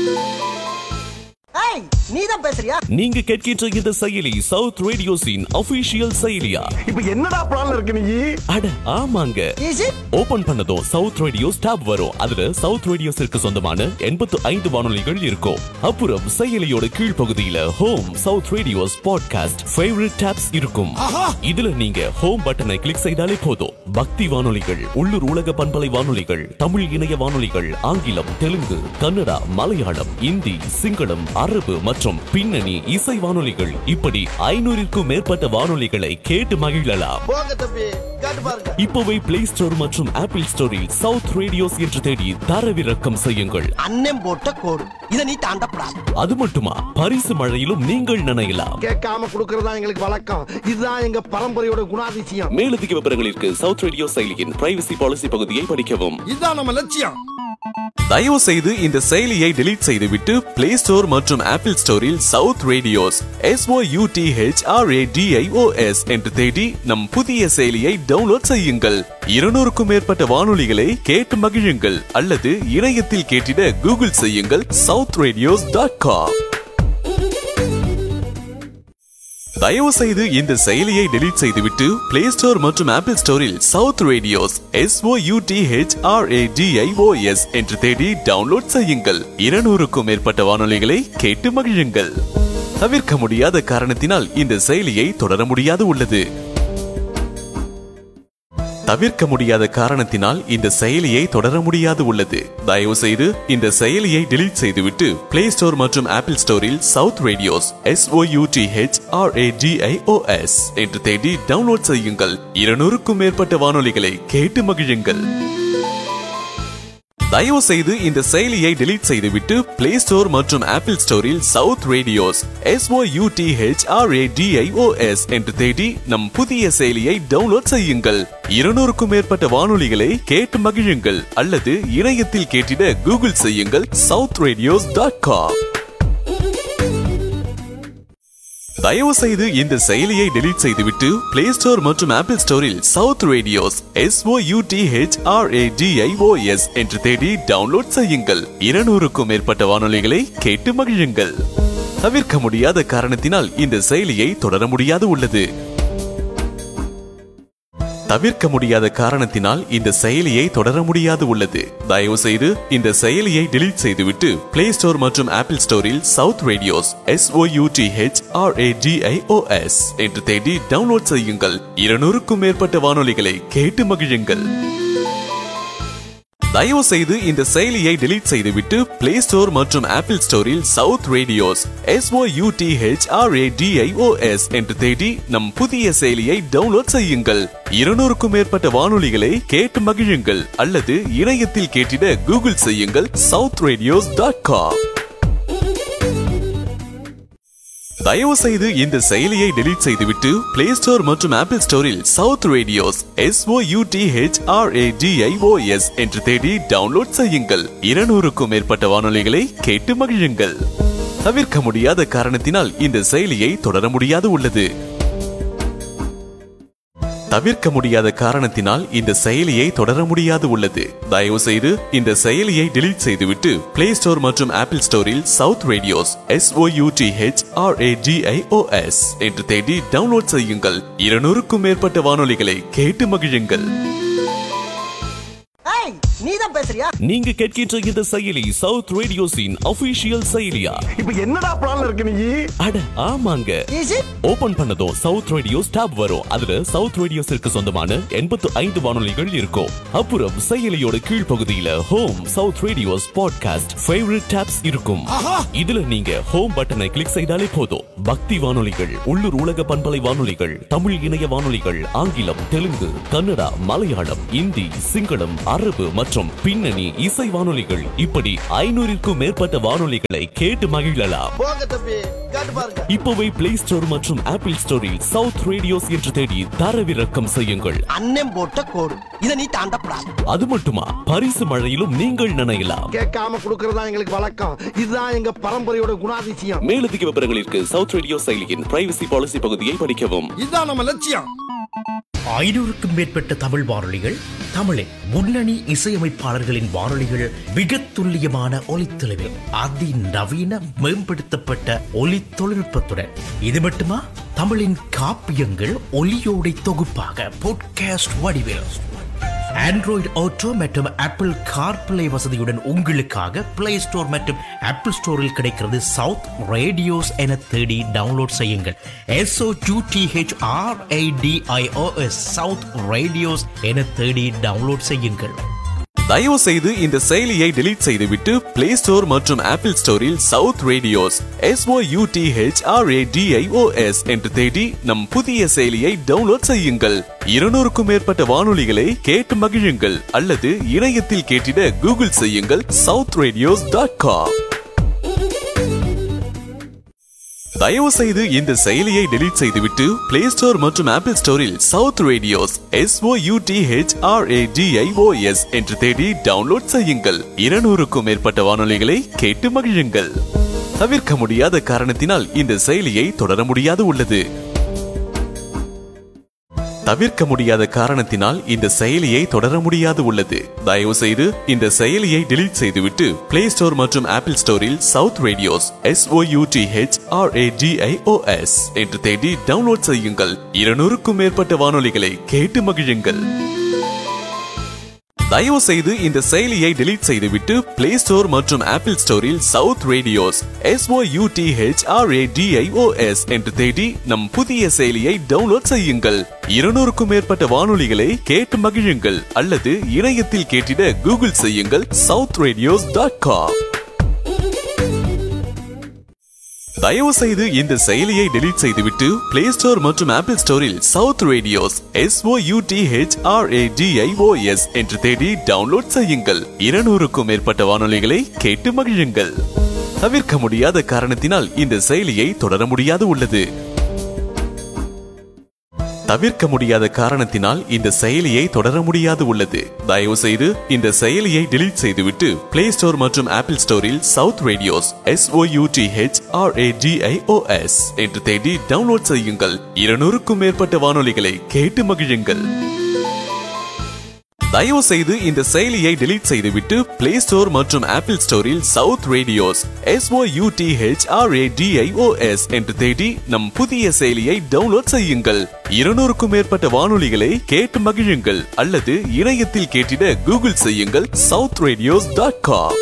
ஏய் நீ தான் பேசுறியா நீங்க கேட்கின்ற இந்த செயலி சவுத் ரேடியோஸின் அபிஷியல் செயலியா இப்ப என்னடா பிளான் இருக்கு நீ அட ஆமாங்க ஈஸி ஓபன் பண்ணதும் சவுத் ரேடியோஸ் tab வரும் அதுல சவுத் ரேடியோஸிற்கு சொந்தமான எண்பத்து ஐந்து வானொலிகள் இருக்கும் அப்புறம் செயலியோட கீழ்ப்பகுதியில home South Radios podcast favourite tabs இருக்கும் இதுல நீங்க ஹோம் பட்டனை கிளிக் செய்தாலே போதும் பக்தி வானொலிகள் உள்ளூர் உலக பண்பலை வானொலிகள் தமிழ் இணைய வானொலிகள் ஆங்கிலம் தெலுங்கு கன்னடா மலையாளம் இந்தி சிங்களம் அரபு மற்றும் பின்னணி இசை வானொலிகள் இப்படி ஐநூறிற்கும் மேற்பட்ட வானொலிகளை கேட்டு மகிழலாம் போங்க தம்பி காட்டு பாருங்க இப்போவே பிளே ஸ்டோர் மற்றும் ஆப்பிள் ஸ்டோரில் சவுத் ரேடியோஸ் என்று தேடி தரவிறக்கம் செய்யுங்கள் அண்ணன் போட்ட கோடு இதை நீ தாண்டப்படாது அது மட்டுமா பரிசு மழையிலும் நீங்கள் நினையலாம் கேட்காம குடுக்கறதா எங்களுக்கு வழக்கம் இதுதான் எங்க பரம்பரையோட குணாதிசயம் மேலதிக விவரங்களிற்கு சவுத் ரேடியோ செயலியின் பிரைவசி பாலிசி பகுதியை படிக்கவும் இதுதான் நம்ம லட்சியம் தயவு செய்து இந்த செயலியை டெலீட் செய்துவிட்டு பிளே ஸ்டோர் மற்றும் ஆப்பிள் ஸ்டோரில் சவுத் ரேடியோஸ் எஸ் என்று தேடி நம் புதிய செயலியை டவுன்லோட் செய்யுங்கள் இருநூறுக்கும் மேற்பட்ட வானொலிகளை கேட்டு மகிழுங்கள் அல்லது இணையத்தில் கேட்டிட கூகுள் செய்யுங்கள் சவுத் ரேடியோஸ் டாட் காம் தயவு செய்து இந்த செயலியை டெலீட் செய்துவிட்டு பிளே ஸ்டோர் மற்றும் ஆப்பிள் ஸ்டோரில் சவுத் ரேடியோஸ் எஸ் என்று தேடி டவுன்லோட் செய்யுங்கள் இருநூறுக்கும் மேற்பட்ட வானொலிகளை கேட்டு மகிழுங்கள் தவிர்க்க முடியாத காரணத்தினால் இந்த செயலியை தொடர முடியாது உள்ளது தவிர்க்க முடியாத காரணத்தினால் இந்த செயலியை தொடர முடியாது உள்ளது தயவு செய்து இந்த செயலியை டெலீட் செய்துவிட்டு பிளே ஸ்டோர் மற்றும் ஆப்பிள் ஸ்டோரில் சவுத் ரேடியோஸ் எஸ் என்று தேடி டவுன்லோட் செய்யுங்கள் இருநூறுக்கும் மேற்பட்ட வானொலிகளை கேட்டு மகிழுங்கள் தயவு செய்து இந்த செயலியை டெலீட் செய்துவிட்டு பிளே ஸ்டோர் மற்றும் ஆப்பிள் ஸ்டோரில் சவுத் ரேடியோஸ் எஸ் என்று தேடி நம் புதிய செயலியை டவுன்லோட் செய்யுங்கள் இருநூறுக்கும் மேற்பட்ட வானொலிகளை கேட்டு மகிழுங்கள் அல்லது இணையத்தில் கேட்டிட கூகுள் செய்யுங்கள் சவுத் ரேடியோஸ் டாட் காம் தயவு செய்து இந்த செயலியை டெலீட் செய்துவிட்டு பிளே ஸ்டோர் மற்றும் ஆப்பிள் ஸ்டோரில் சவுத் ரேடியோஸ் எஸ் என்று தேடி டவுன்லோட் செய்யுங்கள் இருநூறுக்கும் மேற்பட்ட வானொலிகளை கேட்டு மகிழுங்கள் தவிர்க்க முடியாத காரணத்தினால் இந்த செயலியை தொடர முடியாது உள்ளது தவிர்க்க முடியாத காரணத்தினால் இந்த செயலியை தொடர முடியாது உள்ளது தயவு செய்து இந்த செயலியை டெலீட் செய்துவிட்டு பிளே ஸ்டோர் மற்றும் ஆப்பிள் ஸ்டோரில் சவுத் ரேடியோஸ் எஸ் என்று தேடி டவுன்லோட் செய்யுங்கள் இருநூறுக்கும் மேற்பட்ட வானொலிகளை கேட்டு மகிழுங்கள் தயவு செய்து இந்த செயலியை டெலீட் செய்துவிட்டு பிளே ஸ்டோர் மற்றும் ஆப்பிள் ஸ்டோரில் சவுத் ரேடியோஸ் எஸ் என்று தேடி நம் புதிய செயலியை டவுன்லோட் செய்யுங்கள் இருநூறுக்கும் மேற்பட்ட வானொலிகளை கேட்டு மகிழுங்கள் அல்லது இணையத்தில் கேட்டிட கூகுள் செய்யுங்கள் சவுத் ரேடியோஸ் டாட் காம் தயவு செய்து இந்த செயலியை டெலீட் செய்துவிட்டு பிளே ஸ்டோர் மற்றும் ஆப்பிள் ஸ்டோரில் சவுத் ரேடியோஸ் எஸ் என்று தேடி டவுன்லோட் செய்யுங்கள் இருநூறுக்கும் மேற்பட்ட வானொலிகளை கேட்டு மகிழுங்கள் தவிர்க்க முடியாத காரணத்தினால் இந்த செயலியை தொடர முடியாது உள்ளது தவிர்க்க முடியாத காரணத்தினால் இந்த செயலியை தொடர முடியாது உள்ளது தயவு செய்து இந்த செயலியை டெலீட் செய்துவிட்டு பிளே ஸ்டோர் மற்றும் ஆப்பிள் ஸ்டோரில் சவுத் ரேடியோஸ் எஸ் என்று தேடி டவுன்லோட் செய்யுங்கள் இருநூறுக்கும் மேற்பட்ட வானொலிகளை கேட்டு மகிழுங்கள் ஏய் நீ தான் பேசுறியா நீங்க கேட்கின்ற இந்த செயலி சவுத் ரேடியோஸின் அபிஷியல் செயலியா இப்ப என்னடா பிளான் இருக்கு நீ அட ஆமாங்க ஈஸி ஓபன் பண்ணதும் சவுத் ரேடியோஸ் டாப் வரும் அதுல சவுத் ரேடியோஸிற்கு சொந்தமான எண்பத்து ஐந்து வானொலிகள் இருக்கும் அப்புறம் செயலியோட கீழ்ப்பகுதியில home South Radios podcast favourite tabs இருக்கும் இதுல நீங்க ஹோம் பட்டனை கிளிக் செய்தாலே போதும் பக்தி வானொலிகள் உள்ளூர் உலக பண்பலை வானொலிகள் தமிழ் இணைய வானொலிகள் ஆங்கிலம் தெலுங்கு கன்னடா மலையாளம் இந்தி சிங்களம் அரபு மற்றும் பின்னணி இசை வானொலிகள் இப்படி ஐநூறிற்கும் மேற்பட்ட வானொலிகளை கேட்டு மகிழலாம் போங்க தம்பி காட்டு பாருங்க இப்போவே பிளே ஸ்டோர் மற்றும் ஆப்பிள் ஸ்டோரில் சவுத் ரேடியோஸ் என்று தேடி தரவிறக்கம் செய்யுங்கள் அண்ணன் போட்ட கோடு இதை நீ தாண்டப்படாது அது மட்டுமா பரிசு மழையிலும் நீங்கள் நினையலாம் கேட்காம குடுக்கறதா எங்களுக்கு வழக்கம் இதுதான் எங்க பரம்பரையோட குணாதிசயம் மேலதிக விவரங்களிற்கு சவுத் ரேடியோ செயலியின் பிரைவசி பாலிசி பகுதியை படிக்கவும் இதுதான் நம்ம லட்சியம் ஐநூறுக்கும் மேற்பட்ட தமிழ் வானொலிகள் தமிழின் முன்னணி இசையமைப்பாளர்களின் வானொலிகள் மிக துல்லியமான ஒலித்தொலைவில் அதிநவீன மேம்படுத்தப்பட்ட ஒலி தொழில்நுட்பத்துடன் இது மட்டுமா தமிழின் காப்பியங்கள் ஒலியோடை தொகுப்பாக பாட்காஸ்ட் வடிவில் ஆண்ட்ராய்டு ஆட்டோ மற்றும் ஆப்பிள் கார்பிளே வசதியுடன் உங்களுக்காக பிளே ஸ்டோர் மற்றும் ஆப்பிள் ஸ்டோரில் கிடைக்கிறது சவுத் ரேடியோஸ் என தேடி டவுன்லோட் செய்யுங்கள் எஸ்ஓ டிஹெச்ஆர்ஐடிஐஓஎஸ் சவுத் ரேடியோஸ் என தேடி டவுன்லோட் செய்யுங்கள் தயவு செய்து இந்த செயலியை டெலீட் செய்துவிட்டு பிளே ஸ்டோர் மற்றும் ஆப்பிள் ஸ்டோரில் சவுத் ரேடியோஸ் எஸ்ஓயூடிஹெச்ஆர்ஏடிஐஓஎஸ் என்று தேடி நம் புதிய செயலியை டவுன்லோட் செய்யுங்கள் இருநூறுக்கும் மேற்பட்ட வானொலிகளை கேட்டு மகிழுங்கள் அல்லது இணையத்தில் கேட்டிட கூகுள் செய்யுங்கள் சவுத் ரேடியோஸ் டாட் காம் தயவு செய்து இந்த செயலியை டெலீட் செய்துவிட்டு பிளே ஸ்டோர் மற்றும் ஆப்பிள் ஸ்டோரில் சவுத் ரேடியோஸ் எஸ்ஓயூடிஹெச்ஆர்ஏடிஐஓஎஸ் என்று தேடி டவுன்லோட் செய்யுங்கள் இருநூறுக்கும் மேற்பட்ட வானொலிகளை கேட்டு மகிழுங்கள் தவிர்க்க முடியாத காரணத்தினால் இந்த செயலியை தொடர முடியாது உள்ளது தவிர்க்க முடியாத காரணத்தினால் இந்த செயலியை தொடர முடியாது உள்ளது தயவு செய்து இந்த செயலியை டெலீட் செய்துவிட்டு பிளே ஸ்டோர் மற்றும் ஆப்பிள் ஸ்டோரில் சவுத் ரேடியோஸ் எஸ்ஓயூடிஹெச்ஆர்ஏடிஐஓஎஸ் என்று தேடி டவுன்லோட் செய்யுங்கள் இருநூறுக்கும் மேற்பட்ட வானொலிகளை கேட்டு மகிழுங்கள் தயவு செய்து இந்த செயலியை டெலீட் செய்துவிட்டு பிளே ஸ்டோர் மற்றும் ஆப்பிள் ஸ்டோரில் சவுத் ரேடியோஸ் எஸ்ஓயூடிஹெச்ஆர்ஏடிஐஓஎஸ் என்று தேடி நம் புதிய செயலியை டவுன்லோட் செய்யுங்கள் இருநூறுக்கும் மேற்பட்ட வானொலிகளை கேட்டு மகிழுங்கள் அல்லது இணையத்தில் கேட்டிட கூகுள் செய்யுங்கள் சவுத் ரேடியோஸ் டாட் காம் தயவு செய்து இந்த செயலியை டெலீட் செய்துவிட்டு பிளே ஸ்டோர் மற்றும் ஆப்பிள் ஸ்டோரில் சவுத் ரேடியோஸ் எஸ்ஓயூடிஹெச்ஆர்ஏடிஐஓஎஸ் என்று தேடி டவுன்லோட் செய்யுங்கள் இருநூறுக்கும் மேற்பட்ட வானொலிகளை கேட்டு மகிழுங்கள் தவிர்க்க முடியாத காரணத்தினால் இந்த செயலியை தொடர முடியாது உள்ளது தவிர்க்க முடியாத காரணத்தினால் இந்த செயலியை தொடர முடியாது உள்ளது தயவு செய்து இந்த செயலியை டெலீட் செய்துவிட்டு பிளே ஸ்டோர் மற்றும் ஆப்பிள் ஸ்டோரில் சவுத் ரேடியோஸ் எஸ்ஓயூடிஹெச்ஆர்ஏடிஐஓஎஸ் என்று தேடி டவுன்லோட் செய்யுங்கள் இருநூறுக்கும் மேற்பட்ட வானொலிகளை கேட்டு மகிழுங்கள் தயவு செய்து இந்த செயலியை டெலீட் செய்துவிட்டு பிளே ஸ்டோர் மற்றும் ஆப்பிள் ஸ்டோரில் சவுத் ரேடியோஸ் எஸ்ஓயூடிஹெச்ஆர்ஏடிஐஓஎஸ் என்று தேடி நம் புதிய செயலியை டவுன்லோட் செய்யுங்கள் இருநூறுக்கும் மேற்பட்ட வானொலிகளை கேட்டு மகிழுங்கள் அல்லது இணையத்தில் கேட்டிட கூகுள் செய்யுங்கள் சவுத் ரேடியோஸ் டாட் காம்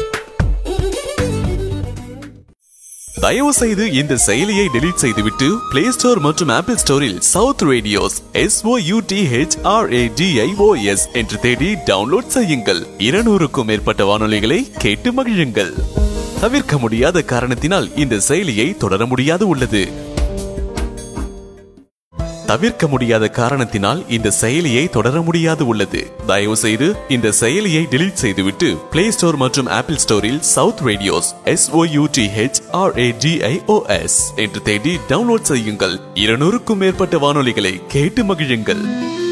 தயவு செய்து இந்த செயலியை டெலீட் செய்துவிட்டு பிளே ஸ்டோர் மற்றும் ஆப்பிள் ஸ்டோரில் சவுத் ரேடியோஸ் எஸ்ஓயூடிஹெச்ஆர்ஏடிஐஓஎஸ் என்று தேடி டவுன்லோட் செய்யுங்கள் இருநூறுக்கும் மேற்பட்ட வானொலிகளை கேட்டு மகிழுங்கள் தவிர்க்க முடியாத காரணத்தினால் இந்த செயலியை தொடர முடியாது உள்ளது தவிர்க்க முடியாத காரணத்தினால் இந்த செயலியை தொடர முடியாது உள்ளது தயவு செய்து இந்த செயலியை டெலீட் செய்துவிட்டு பிளே ஸ்டோர் மற்றும் ஆப்பிள் ஸ்டோரில் சவுத் ரேடியோஸ் எஸ்ஓயூடிஹெச்ஆர்ஏடிஐஓஎஸ் என்று தேடி டவுன்லோட் செய்யுங்கள் இருநூறுக்கும் மேற்பட்ட வானொலிகளை கேட்டு மகிழுங்கள்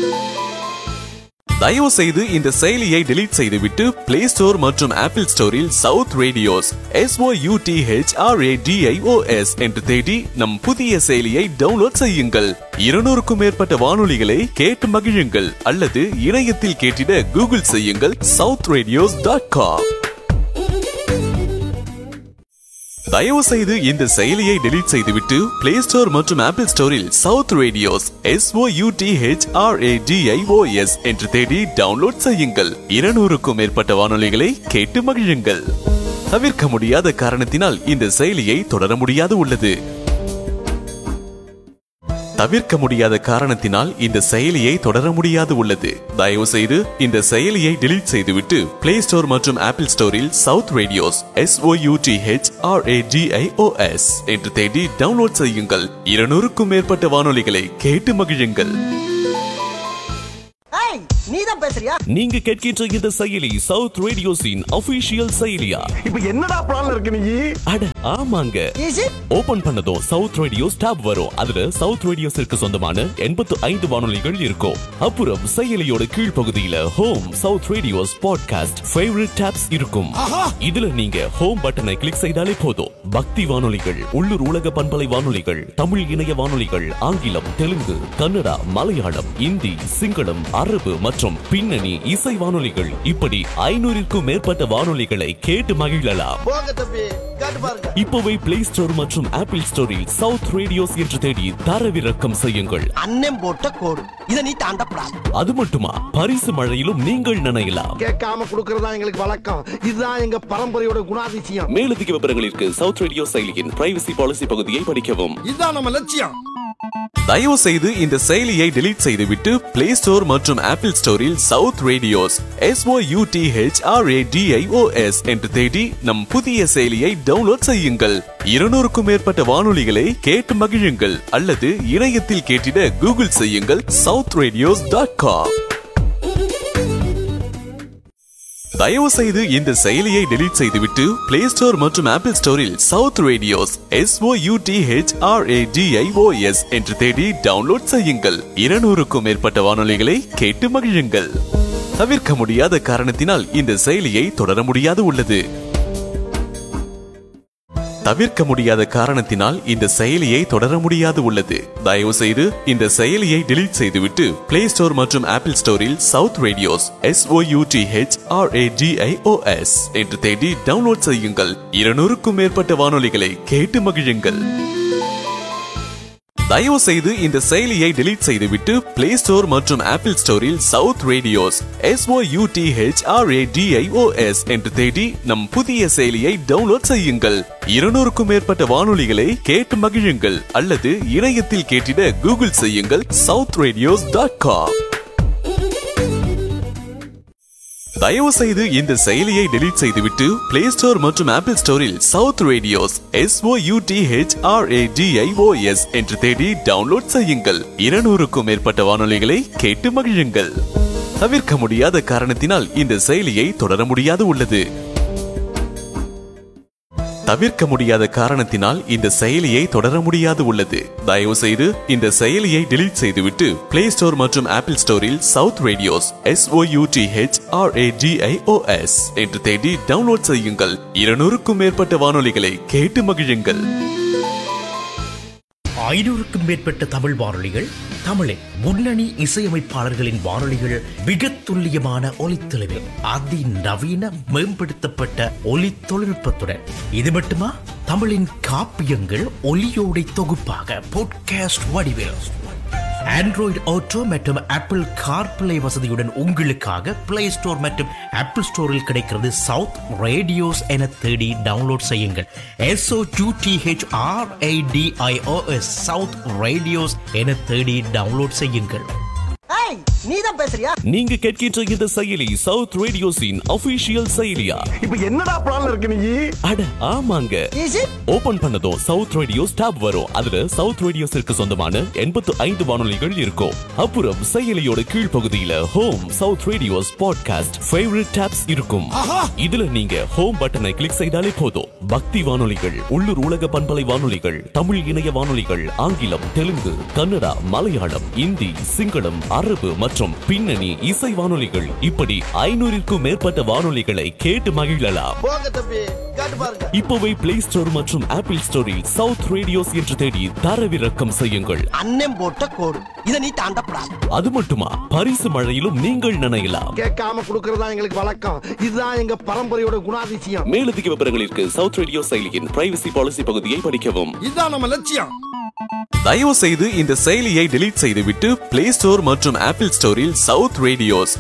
தயவு செய்து இந்த செயலியை டெலீட் செய்துவிட்டு பிளே ஸ்டோர் மற்றும் ஆப்பிள் ஸ்டோரில் சவுத் ரேடியோஸ் எஸ்ஓயூடிஹெச்ஆர்ஏடிஐஓஎஸ் என்று தேடி நம் புதிய செயலியை டவுன்லோட் செய்யுங்கள் இருநூறுக்கும் மேற்பட்ட வானொலிகளை கேட்டு மகிழுங்கள் அல்லது இணையத்தில் கேட்டிட கூகுள் செய்யுங்கள் சவுத் ரேடியோஸ் டாட் காம் தயவு செய்து இந்த செயலியை டெலீட் செய்துவிட்டு பிளே ஸ்டோர் மற்றும் ஆப்பிள் ஸ்டோரில் சவுத் ரேடியோஸ் எஸ் என்று தேடி டவுன்லோட் செய்யுங்கள் இருநூறுக்கும் மேற்பட்ட வானொலிகளை கேட்டு மகிழுங்கள் தவிர்க்க முடியாத காரணத்தினால் இந்த செயலியை தொடர முடியாது உள்ளது தவிர்க்க முடியாத காரணத்தினால் இந்த செயலியை தொடர முடியாது உள்ளது தயவு செய்து இந்த செயலியை டெலீட் செய்துவிட்டு பிளே ஸ்டோர் மற்றும் ஆப்பிள் ஸ்டோரில் சவுத் ரேடியோஸ் எஸ் என்று தேடி டவுன்லோட் செய்யுங்கள் இருநூறுக்கும் மேற்பட்ட வானொலிகளை கேட்டு மகிழுங்கள் ஏய் நீ தான் பேசுறியா நீங்க கேட்கின்ற இந்த செயலி சவுத் ரேடியோஸின் அபிஷியல் செயலியா இப்ப என்னடா பிளான் இருக்கு நீ அட ஆமாங்க ஈஸி ஓபன் பண்ணதும் சவுத் ரேடியோஸ் டாப் வரும் அதுல சவுத் ரேடியோஸிற்கு சொந்தமான எண்பத்து ஐந்து வானொலிகள் இருக்கும் அப்புறம் செயலியோட கீழ்ப்பகுதியில home South Radios podcast favourite tabs இருக்கும் இதுல நீங்க ஹோம் பட்டனை கிளிக் செய்தாலே போதும் பக்தி வானொலிகள் உள்ளூர் உலக பண்பலை வானொலிகள் தமிழ் இணைய வானொலிகள் ஆங்கிலம் தெலுங்கு கன்னடா மலையாளம் இந்தி சிங்களம் அரபு மற்றும் பின்னணி இசை வானொலிகள் இப்படி ஐநூறிற்கும் மேற்பட்ட வானொலிகளை கேட்டு மகிழலாம் போங்க தம்பி காட்டு பாருங்க இப்போவே பிளே ஸ்டோர் மற்றும் ஆப்பிள் ஸ்டோரில் சவுத் ரேடியோஸ் என்று தேடி தரவிறக்கம் செய்யுங்கள் அண்ணன் போட்ட கோடு இதை நீ தாண்டப்படாது அது மட்டுமா பரிசு மழையிலும் நீங்கள் நினையலாம் கேட்காம குடுக்கறதா எங்களுக்கு வழக்கம் இதுதான் எங்க பரம்பரையோட குணாதிசயம் மேலதிக விவரங்களிற்கு சவுத் ரேடியோ செயலியின் பிரைவசி பாலிசி பகுதியை படிக்கவும் இதுதான் நம்ம லட்சியம் தயவு செய்து இந்த செயலியை டெலீட் செய்துவிட்டு பிளே ஸ்டோர் மற்றும் ஆப்பிள் ஸ்டோரில் சவுத் ரேடியோஸ் எஸ் என்று தேடி நம் புதிய செயலியை டவுன்லோட் செய்யுங்கள் இருநூறுக்கும் மேற்பட்ட வானொலிகளை கேட்டு மகிழுங்கள் அல்லது இணையத்தில் கேட்டிட கூகுள் செய்யுங்கள் சவுத் ரேடியோஸ் டாட் காம் தயவு செய்து இந்த செயலியை டெலீட் செய்துவிட்டு பிளே ஸ்டோர் மற்றும் ஆப்பிள் ஸ்டோரில் சவுத் ரேடியோஸ் எஸ் என்று தேடி டவுன்லோட் செய்யுங்கள் இருநூறுக்கும் மேற்பட்ட வானொலிகளை கேட்டு மகிழுங்கள் தவிர்க்க முடியாத காரணத்தினால் இந்த செயலியை தொடர முடியாது உள்ளது தவிர்க்க முடியாத காரணத்தினால் இந்த செயலியை தொடர முடியாது உள்ளது தயவு செய்து இந்த செயலியை டெலீட் செய்துவிட்டு பிளே ஸ்டோர் மற்றும் ஆப்பிள் ஸ்டோரில் சவுத் ரேடியோஸ் எஸ் என்று தேடி டவுன்லோட் செய்யுங்கள் இருநூறுக்கும் மேற்பட்ட வானொலிகளை கேட்டு மகிழுங்கள் தயவு செய்து இந்த செயலியை டெலீட் செய்துவிட்டு பிளே ஸ்டோர் மற்றும் ஆப்பிள் ஸ்டோரில் சவுத் ரேடியோஸ் எஸ் என்று தேடி நம் புதிய செயலியை டவுன்லோட் செய்யுங்கள் இருநூறுக்கும் மேற்பட்ட வானொலிகளை கேட்டு மகிழுங்கள் அல்லது இணையத்தில் கேட்டிட கூகுள் செய்யுங்கள் சவுத் ரேடியோஸ் டாட் காம் தயவு செய்து இந்த செயலியை டெலீட் செய்துவிட்டு பிளே ஸ்டோர் மற்றும் ஆப்பிள் ஸ்டோரில் சவுத் ரேடியோஸ் எஸ் என்று தேடி டவுன்லோட் செய்யுங்கள் இருநூறுக்கும் மேற்பட்ட வானொலிகளை கேட்டு மகிழுங்கள் தவிர்க்க முடியாத காரணத்தினால் இந்த செயலியை தொடர முடியாது உள்ளது தவிர்க்க முடியாத காரணத்தினால் இந்த செயலியை தொடர முடியாது உள்ளது தயவு செய்து இந்த செயலியை டெலீட் செய்துவிட்டு பிளே ஸ்டோர் மற்றும் ஆப்பிள் ஸ்டோரில் சவுத் ரேடியோஸ் எஸ் என்று தேடி டவுன்லோட் செய்யுங்கள் இருநூறுக்கும் மேற்பட்ட வானொலிகளை கேட்டு மகிழுங்கள் ஐநூறுக்கும் மேற்பட்ட தமிழ் வானொலிகள் தமிழின் முன்னணி இசையமைப்பாளர்களின் வானொலிகள் மிக துல்லியமான ஒலித்தொலைவில் அதிநவீன மேம்படுத்தப்பட்ட ஒலி தொழில்நுட்பத்துடன் இது மட்டுமா தமிழின் காப்பியங்கள் ஒலியோடை தொகுப்பாக பாட்காஸ்ட் வடிவில் ஆண்ட்ராய்டு ஆட்டோ மற்றும் ஆப்பிள் கார்பிளே வசதியுடன் உங்களுக்காக பிளே ஸ்டோர் மற்றும் ஆப்பிள் ஸ்டோரில் கிடைக்கிறது சவுத் ரேடியோஸ் என தேடி டவுன்லோட் செய்யுங்கள் எஸ்ஓ டிஹெச்ஆர்ஐடிஐஓஎஸ் சவுத் ரேடியோஸ் என தேடி டவுன்லோட் செய்யுங்கள் ஏய் நீ தான் பேசுறியா நீங்க கேட்கின்ற இந்த செயலி சவுத் ரேடியோஸின் அபிஷியல் செயலியா இப்ப என்னடா பிளான் இருக்கு நீ அட ஆமாங்க ஈஸி ஓபன் பண்ணதும் சவுத் ரேடியோஸ் டாப் வரும் அதுல சவுத் ரேடியோஸிற்கு சொந்தமான எண்பத்து ஐந்து வானொலிகள் இருக்கும் அப்புறம் செயலியோட கீழ்ப்பகுதியில home South Radios podcast favourite tabs இருக்கும் இதுல நீங்க ஹோம் பட்டனை கிளிக் செய்தாலே போதும் பக்தி வானொலிகள் உள்ளூர் உலக பண்பலை வானொலிகள் தமிழ் இணைய வானொலிகள் ஆங்கிலம் தெலுங்கு கன்னடா மலையாளம் இந்தி சிங்களம் அரபு மற்றும் மற்றும் பின்னணி இசை வானொலிகள் இப்படி ஐநூறிற்கும் மேற்பட்ட வானொலிகளை கேட்டு மகிழலாம் போங்க தம்பி காட்டு பாருங்க இப்போவே பிளே ஸ்டோர் மற்றும் ஆப்பிள் ஸ்டோரில் சவுத் ரேடியோஸ் என்று தேடி தரவிறக்கம் செய்யுங்கள் அண்ணன் போட்ட கோடு இதை நீ தாண்டப்படாது அது மட்டுமா பரிசு மழையிலும் நீங்கள் நினையலாம் கேட்காம குடுக்கறதா எங்களுக்கு வழக்கம் இதுதான் எங்க பரம்பரையோட குணாதிசயம் மேலதிக விவரங்களிற்கு சவுத் ரேடியோ செயலியின் பிரைவசி பாலிசி பகுதியை படிக்கவும் இதுதான் நம்ம லட்சியம் தயவு செய்து இந்த செயலியை டெலீட் செய்துவிட்டு பிளே ஸ்டோர் மற்றும் ஆப்பிள் ஸ்டோரில் சவுத் ரேடியோஸ்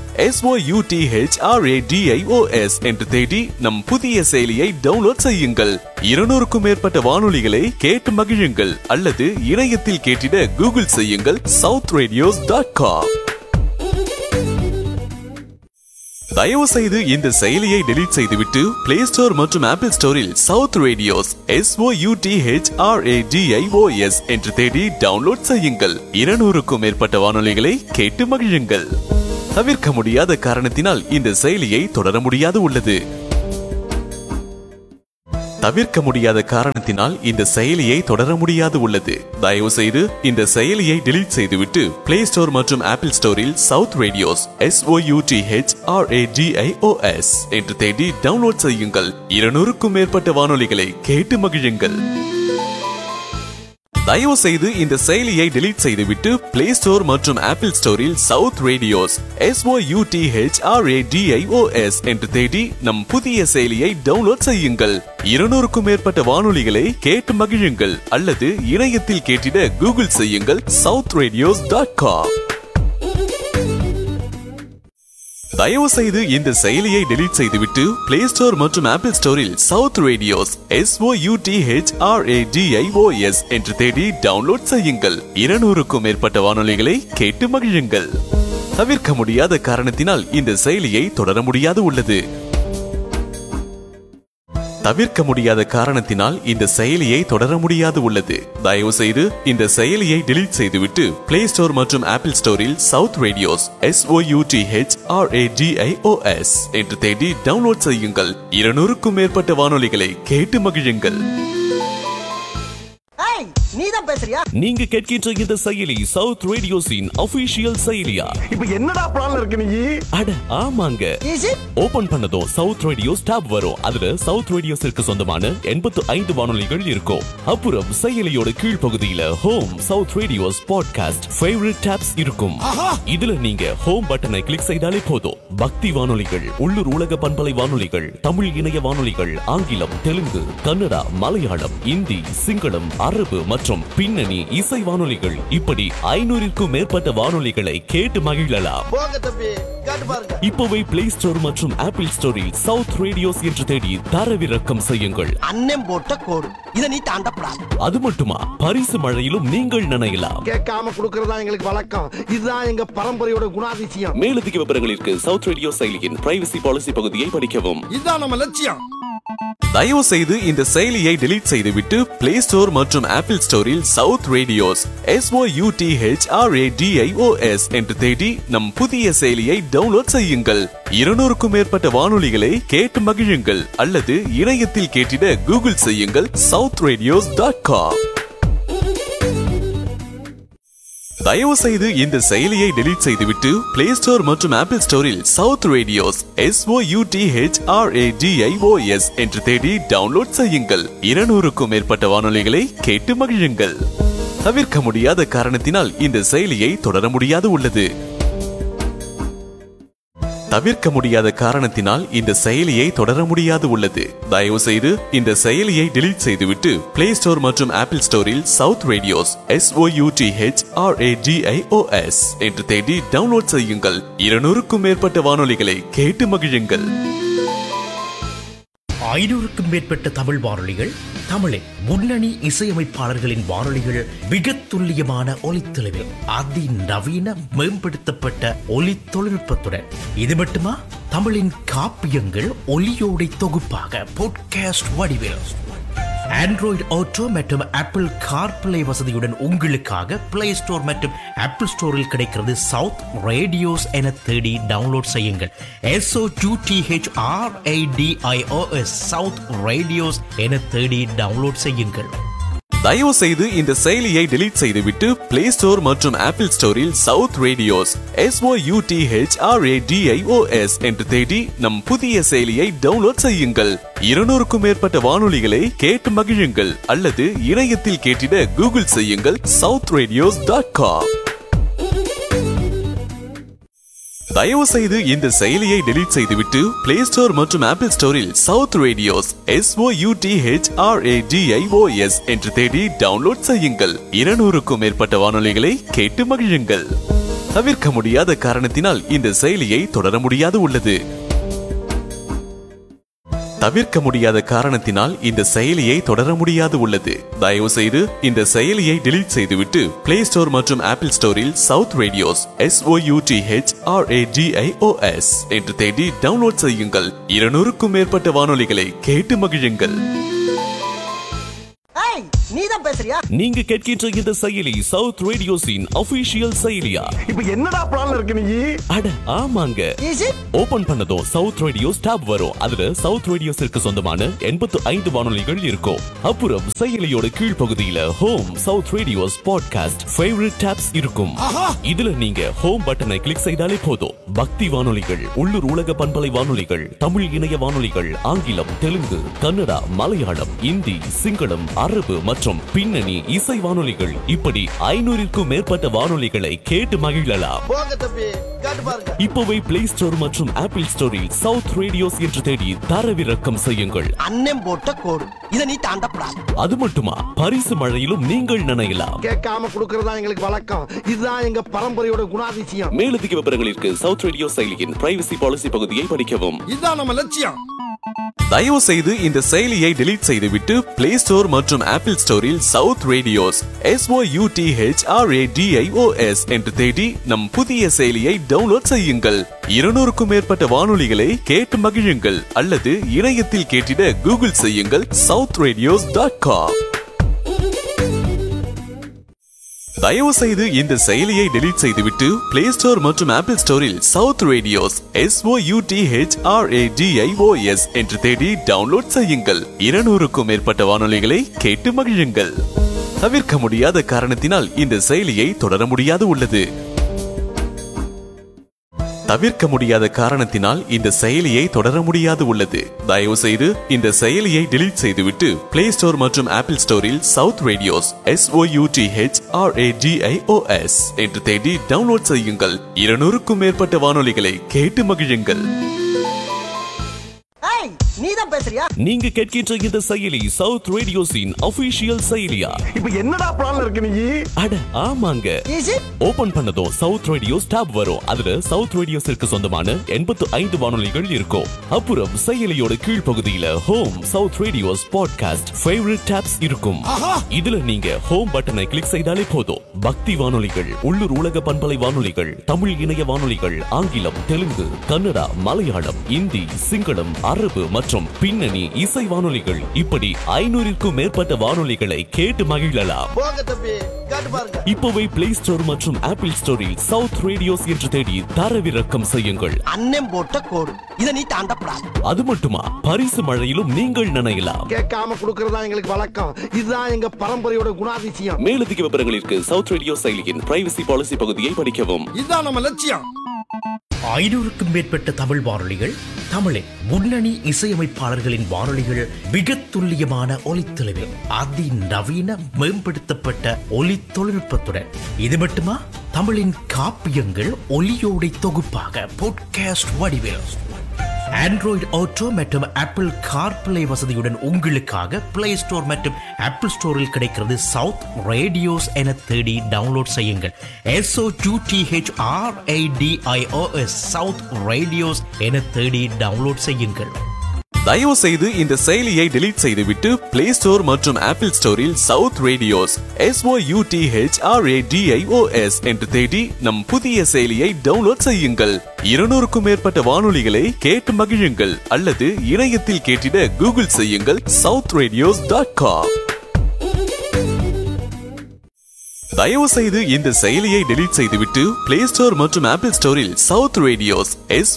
எஸ் என்று தேடி நம் புதிய செயலியை டவுன்லோட் செய்யுங்கள் இருநூறுக்கும் மேற்பட்ட வானொலிகளை கேட்டு மகிழுங்கள் அல்லது இணையத்தில் கேட்டிட கூகுள் செய்யுங்கள் சவுத் ரேடியோஸ் டாட் காம் தயவு செய்து இந்த செயலியை டெலீட் செய்துவிட்டு பிளே ஸ்டோர் மற்றும் ஆப்பிள் ஸ்டோரில் சவுத் ரேடியோஸ் எஸ் என்று தேடி டவுன்லோட் செய்யுங்கள் இருநூறுக்கும் மேற்பட்ட வானொலிகளை கேட்டு மகிழுங்கள் தவிர்க்க முடியாத காரணத்தினால் இந்த செயலியை தொடர முடியாது உள்ளது தவிர்க்க முடியாத காரணத்தினால் இந்த செயலியை தொடர முடியாது உள்ளது தயவு செய்து இந்த செயலியை டெலீட் செய்துவிட்டு பிளே ஸ்டோர் மற்றும் ஆப்பிள் ஸ்டோரில் சவுத் ரேடியோஸ் எஸ் என்று தேடி டவுன்லோட் செய்யுங்கள் இருநூறுக்கும் மேற்பட்ட வானொலிகளை கேட்டு மகிழுங்கள் தயவு செய்து இந்த செயலியை டெலீட் செய்துவிட்டு பிளே ஸ்டோர் மற்றும் ஆப்பிள் ஸ்டோரில் சவுத் ரேடியோஸ் எஸ் என்று தேடி நம் புதிய செயலியை டவுன்லோட் செய்யுங்கள் இருநூறுக்கும் மேற்பட்ட வானொலிகளை கேட்டு மகிழுங்கள் அல்லது இணையத்தில் கேட்டிட கூகுள் செய்யுங்கள் சவுத் ரேடியோஸ் டாட் காம் தயவு செய்து இந்த செயலியை டெலீட் செய்துவிட்டு பிளே ஸ்டோர் மற்றும் ஆப்பிள் ஸ்டோரில் சவுத் ரேடியோஸ் எஸ் என்று தேடி டவுன்லோட் செய்யுங்கள் இருநூறுக்கும் மேற்பட்ட வானொலிகளை கேட்டு மகிழுங்கள் தவிர்க்க முடியாத காரணத்தினால் இந்த செயலியை தொடர முடியாது உள்ளது தவிர்க்க முடியாத காரணத்தினால் இந்த செயலியை தொடர முடியாது உள்ளது தயவு செய்து இந்த செயலியை டெலீட் செய்துவிட்டு பிளே ஸ்டோர் மற்றும் ஆப்பிள் ஸ்டோரில் சவுத் ரேடியோஸ் எஸ் என்று தேடி டவுன்லோட் செய்யுங்கள் இருநூறுக்கும் மேற்பட்ட வானொலிகளை கேட்டு மகிழுங்கள் ஏய் நீ தான் பேசுறியா நீங்க கேட்கின்ற இந்த செயலி சவுத் ரேடியோஸின் அபிஷியல் செயலியா இப்ப என்னடா பிளான் இருக்கு நீ அட ஆமாங்க ஈஸி ஓபன் பண்ணதும் சவுத் ரேடியோஸ் tab வரும் அதுல சவுத் ரேடியோஸிற்கு சொந்தமான எண்பத்து ஐந்து வானொலிகள் இருக்கும் அப்புறம் செயலியோட கீழ்ப்பகுதியில home South Radios podcast favourite tabs இருக்கும் இதுல நீங்க ஹோம் பட்டனை கிளிக் செய்தாலே போதும் பக்தி வானொலிகள் உள்ளூர் உலக பண்பலை வானொலிகள் தமிழ் இணைய வானொலிகள் ஆங்கிலம் தெலுங்கு கன்னடா மலையாளம் இந்தி சிங்களம் அரபு மற்றும் பின்னணி இசை வானொலிகள் இப்படி ஐநூறிற்கும் மேற்பட்ட வானொலிகளை கேட்டு மகிழலாம் போங்க தம்பி காட்டு பாருங்க இப்போவே பிளே ஸ்டோர் மற்றும் ஆப்பிள் ஸ்டோரில் சவுத் ரேடியோஸ் என்று தேடி தரவிறக்கம் செய்யுங்கள் அண்ணன் போட்ட கோடு இதை நீ தாண்டப்படாது அது மட்டுமா பரிசு மழையிலும் நீங்கள் நினையலாம் கேட்காம குடுக்கறதா எங்களுக்கு வழக்கம் இதுதான் எங்க பரம்பரையோட குணாதிசயம் மேலதிக விவரங்களிற்கு சவுத் ரேடியோ செயலியின் பிரைவசி பாலிசி பகுதியை படிக்கவும் இதுதான் நம்ம லட்சியம் தயவு செய்து இந்த செயலியை டெலீட் செய்துவிட்டு பிளே ஸ்டோர் மற்றும் ஆப்பிள் ஸ்டோரில் சவுத் ரேடியோஸ் எஸ் என்று தேடி நம் புதிய செயலியை டவுன்லோட் செய்யுங்கள் இருநூறுக்கும் மேற்பட்ட வானொலிகளை கேட்டு மகிழுங்கள் அல்லது இணையத்தில் கேட்டிட கூகுள் செய்யுங்கள் சவுத் ரேடியோஸ் டாட் காம் தயவு செய்து இந்த செயலியை டெலீட் செய்துவிட்டு பிளே ஸ்டோர் மற்றும் ஆப்பிள் ஸ்டோரில் சவுத் ரேடியோஸ் எஸ் என்று தேடி டவுன்லோட் செய்யுங்கள் இருநூறுக்கும் மேற்பட்ட வானொலிகளை கேட்டு மகிழுங்கள் தவிர்க்க முடியாத காரணத்தினால் இந்த செயலியை தொடர முடியாது உள்ளது தவிர்க்க முடியாத காரணத்தினால் இந்த செயலியை தொடர முடியாது உள்ளது தயவு செய்து இந்த செயலியை டெலீட் செய்துவிட்டு பிளே ஸ்டோர் மற்றும் ஆப்பிள் ஸ்டோரில் சவுத் ரேடியோஸ் எஸ் என்று தேடி டவுன்லோட் செய்யுங்கள் இருநூறுக்கும் மேற்பட்ட வானொலிகளை கேட்டு மகிழுங்கள் ஐநூறுக்கும் மேற்பட்ட தமிழ் வானொலிகள் தமிழின் முன்னணி இசையமைப்பாளர்களின் வானொலிகள் மிக துல்லியமான ஒலித்தொலைவில் அதிநவீன மேம்படுத்தப்பட்ட ஒலி தொழில்நுட்பத்துடன் இது மட்டுமா தமிழின் காப்பியங்கள் ஒலியோடை தொகுப்பாக பாட்காஸ்ட் வடிவில் ஆண்ட்ராய்டு ஆட்டோ மற்றும் ஆப்பிள் கார்பிளே வசதியுடன் உங்களுக்காக பிளே ஸ்டோர் மற்றும் ஆப்பிள் ஸ்டோரில் கிடைக்கிறது சவுத் ரேடியோஸ் என தேடி டவுன்லோட் செய்யுங்கள் எஸ்ஓ டிஹெச்ஆர்ஐடிஐஓஎஸ் சவுத் ரேடியோஸ் என தேடி டவுன்லோட் செய்யுங்கள் தயவு செய்து இந்த செயலியை டெலீட் செய்துவிட்டு பிளே ஸ்டோர் மற்றும் ஆப்பிள் ஸ்டோரில் சவுத் ரேடியோஸ் எஸ் என்று தேடி நம் புதிய செயலியை டவுன்லோட் செய்யுங்கள் இருநூறுக்கும் மேற்பட்ட வானொலிகளை கேட்டு மகிழுங்கள் அல்லது இணையத்தில் கேட்டிட கூகுள் செய்யுங்கள் சவுத் ரேடியோஸ் டாட் காம் தயவு செய்து இந்த செயலியை டெலீட் செய்துவிட்டு பிளே ஸ்டோர் மற்றும் ஆப்பிள் ஸ்டோரில் சவுத் ரேடியோஸ் எஸ் என்று தேடி டவுன்லோட் செய்யுங்கள் இருநூறுக்கும் மேற்பட்ட வானொலிகளை கேட்டு மகிழுங்கள் தவிர்க்க முடியாத காரணத்தினால் இந்த செயலியை தொடர முடியாது உள்ளது தவிர்க்க முடியாத காரணத்தினால் இந்த செயலியை தொடர முடியாது உள்ளது தயவு செய்து இந்த செயலியை டெலீட் செய்துவிட்டு பிளே ஸ்டோர் மற்றும் ஆப்பிள் ஸ்டோரில் சவுத் ரேடியோஸ் எஸ் என்று தேடி டவுன்லோட் செய்யுங்கள் இருநூறுக்கும் மேற்பட்ட வானொலிகளை கேட்டு மகிழுங்கள் ஏய் நீ தான் பேசுறியா நீங்க கேட்கின்ற இந்த செயலி சவுத் ரேடியோஸின் அபிஷியல் செயலியா இப்ப என்னடா பிளான் இருக்கு நீ அட ஆமாங்க ஈஸி ஓபன் பண்ணதும் சவுத் ரேடியோஸ் tab வரும் அதுல சவுத் ரேடியோஸிற்கு சொந்தமான எண்பத்து ஐந்து வானொலிகள் இருக்கும் அப்புறம் செயலியோட கீழ்ப்பகுதியில home South Radios podcast favourite tabs இருக்கும் இதுல நீங்க ஹோம் பட்டனை கிளிக் செய்தாலே போதும் பக்தி வானொலிகள் உள்ளூர் உலக பண்பலை வானொலிகள் தமிழ் இணைய வானொலிகள் ஆங்கிலம் தெலுங்கு கன்னடா மலையாளம் இந்தி சிங்களம் அரபு மற்றும் பின்னணி இசை வானொலிகள் இப்படி ஐநூறிற்கும் மேற்பட்ட வானொலிகளை கேட்டு மகிழலாம் போங்க தம்பி காட்டு பாருங்க இப்போவே பிளே ஸ்டோர் மற்றும் ஆப்பிள் ஸ்டோரில் சவுத் ரேடியோஸ் என்று தேடி தரவிறக்கம் செய்யுங்கள் அண்ணன் போட்ட கோடு இதை நீ தாண்டப்படாது அது மட்டுமா பரிசு மழையிலும் நீங்கள் நினையலாம் கேட்காம குடுக்கறதா எங்களுக்கு வழக்கம் இதுதான் எங்க பரம்பரையோட குணாதிசயம் மேலதிக விவரங்களுக்கு சவுத் ரேடியோ செயலியின் பிரைவசி பாலிசி பகுதியை படிக்கவும் இதுதான் நம்ம லட்சியம் தயவு செய்து இந்த செயலியை டெலீட் செய்துவிட்டு பிளே ஸ்டோர் மற்றும் ஆப்பிள் ஸ்டோரில் சவுத் ரேடியோஸ் எஸ் என்று தேடி நம் புதிய செயலியை டவுன்லோட் செய்யுங்கள் இருநூறுக்கும் மேற்பட்ட வானொலிகளை கேட்டு மகிழுங்கள் அல்லது இணையத்தில் கேட்டிட கூகுள் செய்யுங்கள் சவுத் ரேடியோஸ் டாட் காம் தயவு செய்து இந்த செயலியை டெலீட் செய்துவிட்டு பிளே ஸ்டோர் மற்றும் ஆப்பிள் ஸ்டோரில் சவுத் ரேடியோஸ் எஸ் என்று தேடி டவுன்லோட் செய்யுங்கள் இருநூறுக்கும் மேற்பட்ட வானொலிகளை கேட்டு மகிழுங்கள் தவிர்க்க முடியாத காரணத்தினால் இந்த செயலியை தொடர முடியாது உள்ளது தவிர்க்க முடியாத காரணத்தினால் இந்த செயலியை தொடர முடியாது உள்ளது தயவு செய்து இந்த செயலியை டெலீட் செய்துவிட்டு பிளே ஸ்டோர் மற்றும் ஆப்பிள் ஸ்டோரில் சவுத் ரேடியோஸ் எஸ் என்று தேடி டவுன்லோட் செய்யுங்கள் இருநூறுக்கும் மேற்பட்ட வானொலிகளை கேட்டு மகிழுங்கள் ஏய் நீ தான் பேசுறியா நீங்க கேட்கின்ற இந்த செயலி சவுத் ரேடியோஸின் அபிஷியல் செயலியா இப்ப என்னடா பிளான் இருக்கு நீ அட ஆமாங்க ஈஸி ஓபன் பண்ணதும் சவுத் ரேடியோஸ் tab வரும் அதுல சவுத் ரேடியோஸிற்கு சொந்தமான எண்பத்து ஐந்து வானொலிகள் இருக்கும் அப்புறம் செயலியோட கீழ்ப்பகுதியில home South Radios podcast favourite tabs இருக்கும் இதுல நீங்க ஹோம் பட்டனை கிளிக் செய்தாலே போதும் பக்தி வானொலிகள் உள்ளூர் உலக பண்பலை வானொலிகள் தமிழ் இணைய வானொலிகள் ஆங்கிலம் தெலுங்கு கன்னடா மலையாளம் இந்தி சிங்களம் அரபு மற்றும் பின்னணி இசை வானொலிகள் இப்படி ஐநூறிற்கும் மேற்பட்ட வானொலிகளை கேட்டு மகிழலாம் போங்க தம்பி காட்டு பாருங்க இப்போவே பிளே ஸ்டோர் மற்றும் ஆப்பிள் ஸ்டோரில் சவுத் ரேடியோஸ் என்று தேடி தரவிறக்கம் செய்யுங்கள் அண்ணன் போட்ட கோடு இதை நீ தாண்டப்படாது அது மட்டுமா பரிசு மழையிலும் நீங்கள் நினையலாம் கேட்காம குடுக்கறதா எங்களுக்கு வழக்கம் இதுதான் எங்க பரம்பரையோட குணாதிசயம் மேலதிக விவரங்களுக்கு சவுத் ரேடியோ செயலியின் பிரைவசி பாலிசி பகுதியை படிக்கவும் இதுதான் நம்ம லட்சியம் ஐநூறுக்கும் மேற்பட்ட தமிழ் வானொலிகள் தமிழின் முன்னணி இசையமைப்பாளர்களின் வானொலிகள் மிக துல்லியமான ஒலித்தொலைவில் அதிநவீன மேம்படுத்தப்பட்ட ஒலி தொழில்நுட்பத்துடன் இது மட்டுமா தமிழின் காப்பியங்கள் ஒலியோடை தொகுப்பாக பாட்காஸ்ட் வடிவில் ஆண்ட்ராய்டு ஆட்டோ மற்றும் ஆப்பிள் கார்பிளே வசதியுடன் உங்களுக்காக பிளே ஸ்டோர் மற்றும் ஆப்பிள் ஸ்டோரில் கிடைக்கிறது சவுத் ரேடியோஸ் என தேடி டவுன்லோட் செய்யுங்கள் எஸ்ஓ டிஹெச்ஆர்ஐடிஐஓஎஸ் சவுத் ரேடியோஸ் என தேடி டவுன்லோட் செய்யுங்கள் தயவு செய்து இந்த செயலியை டெலீட் செய்துவிட்டு பிளே ஸ்டோர் மற்றும் ஆப்பிள் ஸ்டோரில் சவுத் ரேடியோஸ் எஸ் என்று தேடி நம் புதிய செயலியை டவுன்லோட் செய்யுங்கள் இருநூறுக்கும் மேற்பட்ட வானொலிகளை கேட்டு மகிழுங்கள் அல்லது இணையத்தில் கேட்டிட கூகுள் செய்யுங்கள் சவுத் ரேடியோஸ் டாட் காம் தயவு செய்து இந்த செயலியை டெலீட் செய்துவிட்டு பிளே ஸ்டோர் மற்றும் ஆப்பிள் ஸ்டோரில் சவுத் ரேடியோஸ் எஸ்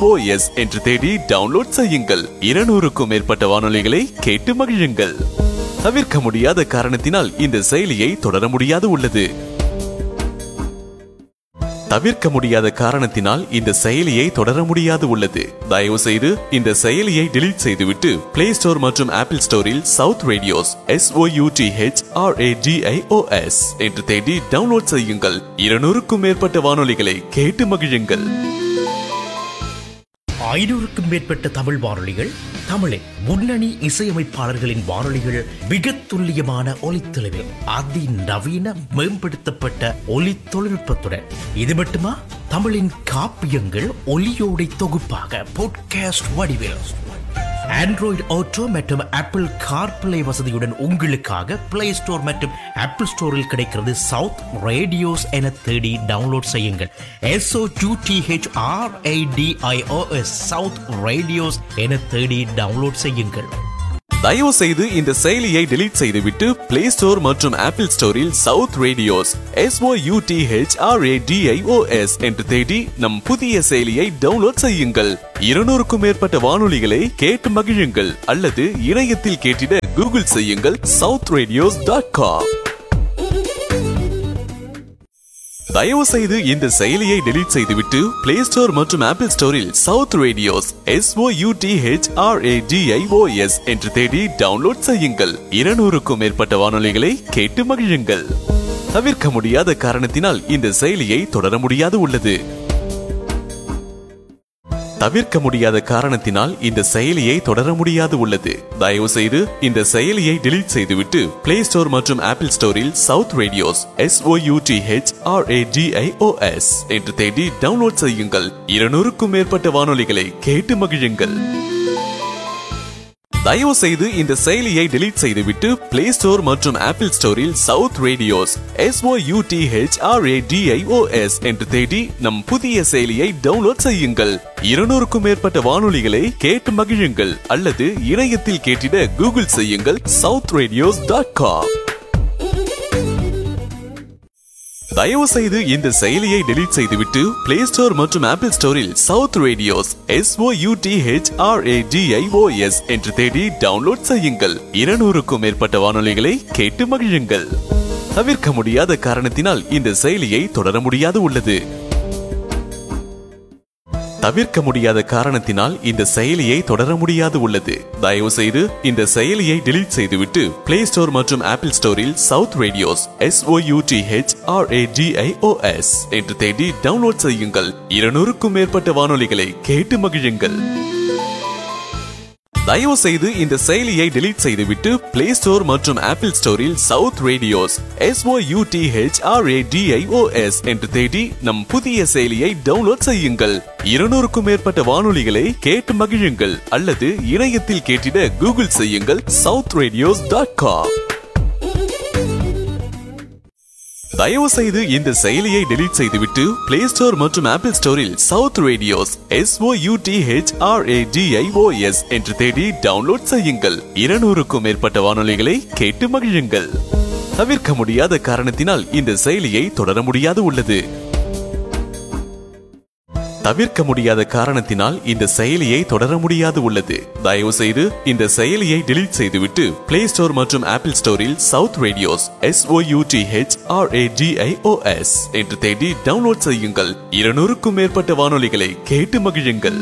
என்று தேடி டவுன்லோட் செய்யுங்கள் இருநூறுக்கும் மேற்பட்ட வானொலிகளை கேட்டு மகிழுங்கள் தவிர்க்க முடியாத காரணத்தினால் இந்த செயலியை தொடர முடியாது உள்ளது தவிர்க்க முடியாத காரணத்தினால் இந்த செயலியை தொடர முடியாது உள்ளது தயவு செய்து இந்த செயலியை டெலீட் செய்துவிட்டு பிளே ஸ்டோர் மற்றும் ஆப்பிள் ஸ்டோரில் சவுத் ரேடியோஸ் எஸ் என்று தேடி டவுன்லோட் செய்யுங்கள் இருநூறுக்கும் மேற்பட்ட வானொலிகளை கேட்டு மகிழுங்கள் ஐநூறுக்கும் மேற்பட்ட தமிழ் வானொலிகள் தமிழின் முன்னணி இசையமைப்பாளர்களின் வானொலிகள் மிக துல்லியமான ஒலித்தொலைவில் அதிநவீன மேம்படுத்தப்பட்ட ஒலி தொழில்நுட்பத்துடன் இது மட்டுமா தமிழின் காப்பியங்கள் ஒலியோடை தொகுப்பாக பாட்காஸ்ட் வடிவில் ஆண்ட்ராய்டு ஆட்டோ மற்றும் ஆப்பிள் கார்பிளே வசதியுடன் உங்களுக்காக பிளே ஸ்டோர் மற்றும் ஆப்பிள் ஸ்டோரில் கிடைக்கிறது சவுத் ரேடியோஸ் என தேடி டவுன்லோட் செய்யுங்கள் எஸ்ஓ டிஹெச்ஆர்ஐடிஐஓஎஸ் சவுத் ரேடியோஸ் என தேடி டவுன்லோட் செய்யுங்கள் தயவு செய்து இந்த செயலியை டெலீட் செய்துவிட்டு பிளே ஸ்டோர் மற்றும் ஆப்பிள் ஸ்டோரில் சவுத் ரேடியோஸ் எஸ் என்று தேடி நம் புதிய செயலியை டவுன்லோட் செய்யுங்கள் இருநூறுக்கும் மேற்பட்ட வானொலிகளை கேட்டு மகிழுங்கள் அல்லது இணையத்தில் கேட்டிட கூகுள் செய்யுங்கள் சவுத் ரேடியோஸ் டாட் காம் தயவு செய்து இந்த செயலியை டெலீட் செய்துவிட்டு பிளே ஸ்டோர் மற்றும் ஆப்பிள் ஸ்டோரில் சவுத் ரேடியோஸ் எஸ் என்று தேடி டவுன்லோட் செய்யுங்கள் இருநூறுக்கும் மேற்பட்ட வானொலிகளை கேட்டு மகிழுங்கள் தவிர்க்க முடியாத காரணத்தினால் இந்த செயலியை தொடர முடியாது உள்ளது தவிர்க்க முடியாத காரணத்தினால் இந்த செயலியை தொடர முடியாது உள்ளது தயவு செய்து இந்த செயலியை டெலீட் செய்துவிட்டு பிளே ஸ்டோர் மற்றும் ஆப்பிள் ஸ்டோரில் சவுத் ரேடியோஸ் எஸ் என்று தேடி டவுன்லோட் செய்யுங்கள் இருநூறுக்கும் மேற்பட்ட வானொலிகளை கேட்டு மகிழுங்கள் தயவு செய்து இந்த செயலியை டெலீட் செய்துவிட்டு பிளே ஸ்டோர் மற்றும் ஆப்பிள் ஸ்டோரில் சவுத் ரேடியோஸ் எஸ் என்று தேடி நம் புதிய செயலியை டவுன்லோட் செய்யுங்கள் இருநூறுக்கும் மேற்பட்ட வானொலிகளை கேட்டு மகிழுங்கள் அல்லது இணையத்தில் கேட்டிட கூகுள் செய்யுங்கள் சவுத் ரேடியோஸ் டாட் காம் தயவு செய்து இந்த செயலியை டெலீட் செய்துவிட்டு பிளே ஸ்டோர் மற்றும் ஆப்பிள் ஸ்டோரில் சவுத் ரேடியோஸ் எஸ் என்று தேடி டவுன்லோட் செய்யுங்கள் இருநூறுக்கும் மேற்பட்ட வானொலிகளை கேட்டு மகிழுங்கள் தவிர்க்க முடியாத காரணத்தினால் இந்த செயலியை தொடர முடியாது உள்ளது தவிர்க்க முடியாத காரணத்தினால் இந்த செயலியை தொடர முடியாது உள்ளது தயவு செய்து இந்த செயலியை டெலீட் செய்துவிட்டு பிளே ஸ்டோர் மற்றும் ஆப்பிள் ஸ்டோரில் சவுத் ரேடியோஸ் எஸ் என்று தேடி டவுன்லோட் செய்யுங்கள் இருநூறுக்கும் மேற்பட்ட வானொலிகளை கேட்டு மகிழுங்கள் தயவு செய்து இந்த செயலியை டெலீட் செய்துவிட்டு பிளே ஸ்டோர் மற்றும் ஆப்பிள் ஸ்டோரில் சவுத் ரேடியோஸ் எஸ் என்று தேடி நம் புதிய செயலியை டவுன்லோட் செய்யுங்கள் இருநூறுக்கும் மேற்பட்ட வானொலிகளை கேட்டு மகிழுங்கள் அல்லது இணையத்தில் கேட்டிட கூகுள் செய்யுங்கள் சவுத் ரேடியோஸ் டாட் காம் தயவு செய்து இந்த செயலியை டெலீட் செய்துவிட்டு பிளே ஸ்டோர் மற்றும் ஆப்பிள் ஸ்டோரில் சவுத் ரேடியோஸ் எஸ் என்று தேடி டவுன்லோட் செய்யுங்கள் இருநூறுக்கும் மேற்பட்ட வானொலிகளை கேட்டு மகிழுங்கள் தவிர்க்க முடியாத காரணத்தினால் இந்த செயலியை தொடர முடியாது உள்ளது தவிர்க்க முடியாத காரணத்தினால் இந்த செயலியை தொடர முடியாது உள்ளது தயவு செய்து இந்த செயலியை டெலீட் செய்துவிட்டு பிளே ஸ்டோர் மற்றும் ஆப்பிள் ஸ்டோரில் சவுத் ரேடியோஸ் எஸ் என்று தேடி டவுன்லோட் செய்யுங்கள் இருநூறுக்கும் மேற்பட்ட வானொலிகளை கேட்டு மகிழுங்கள்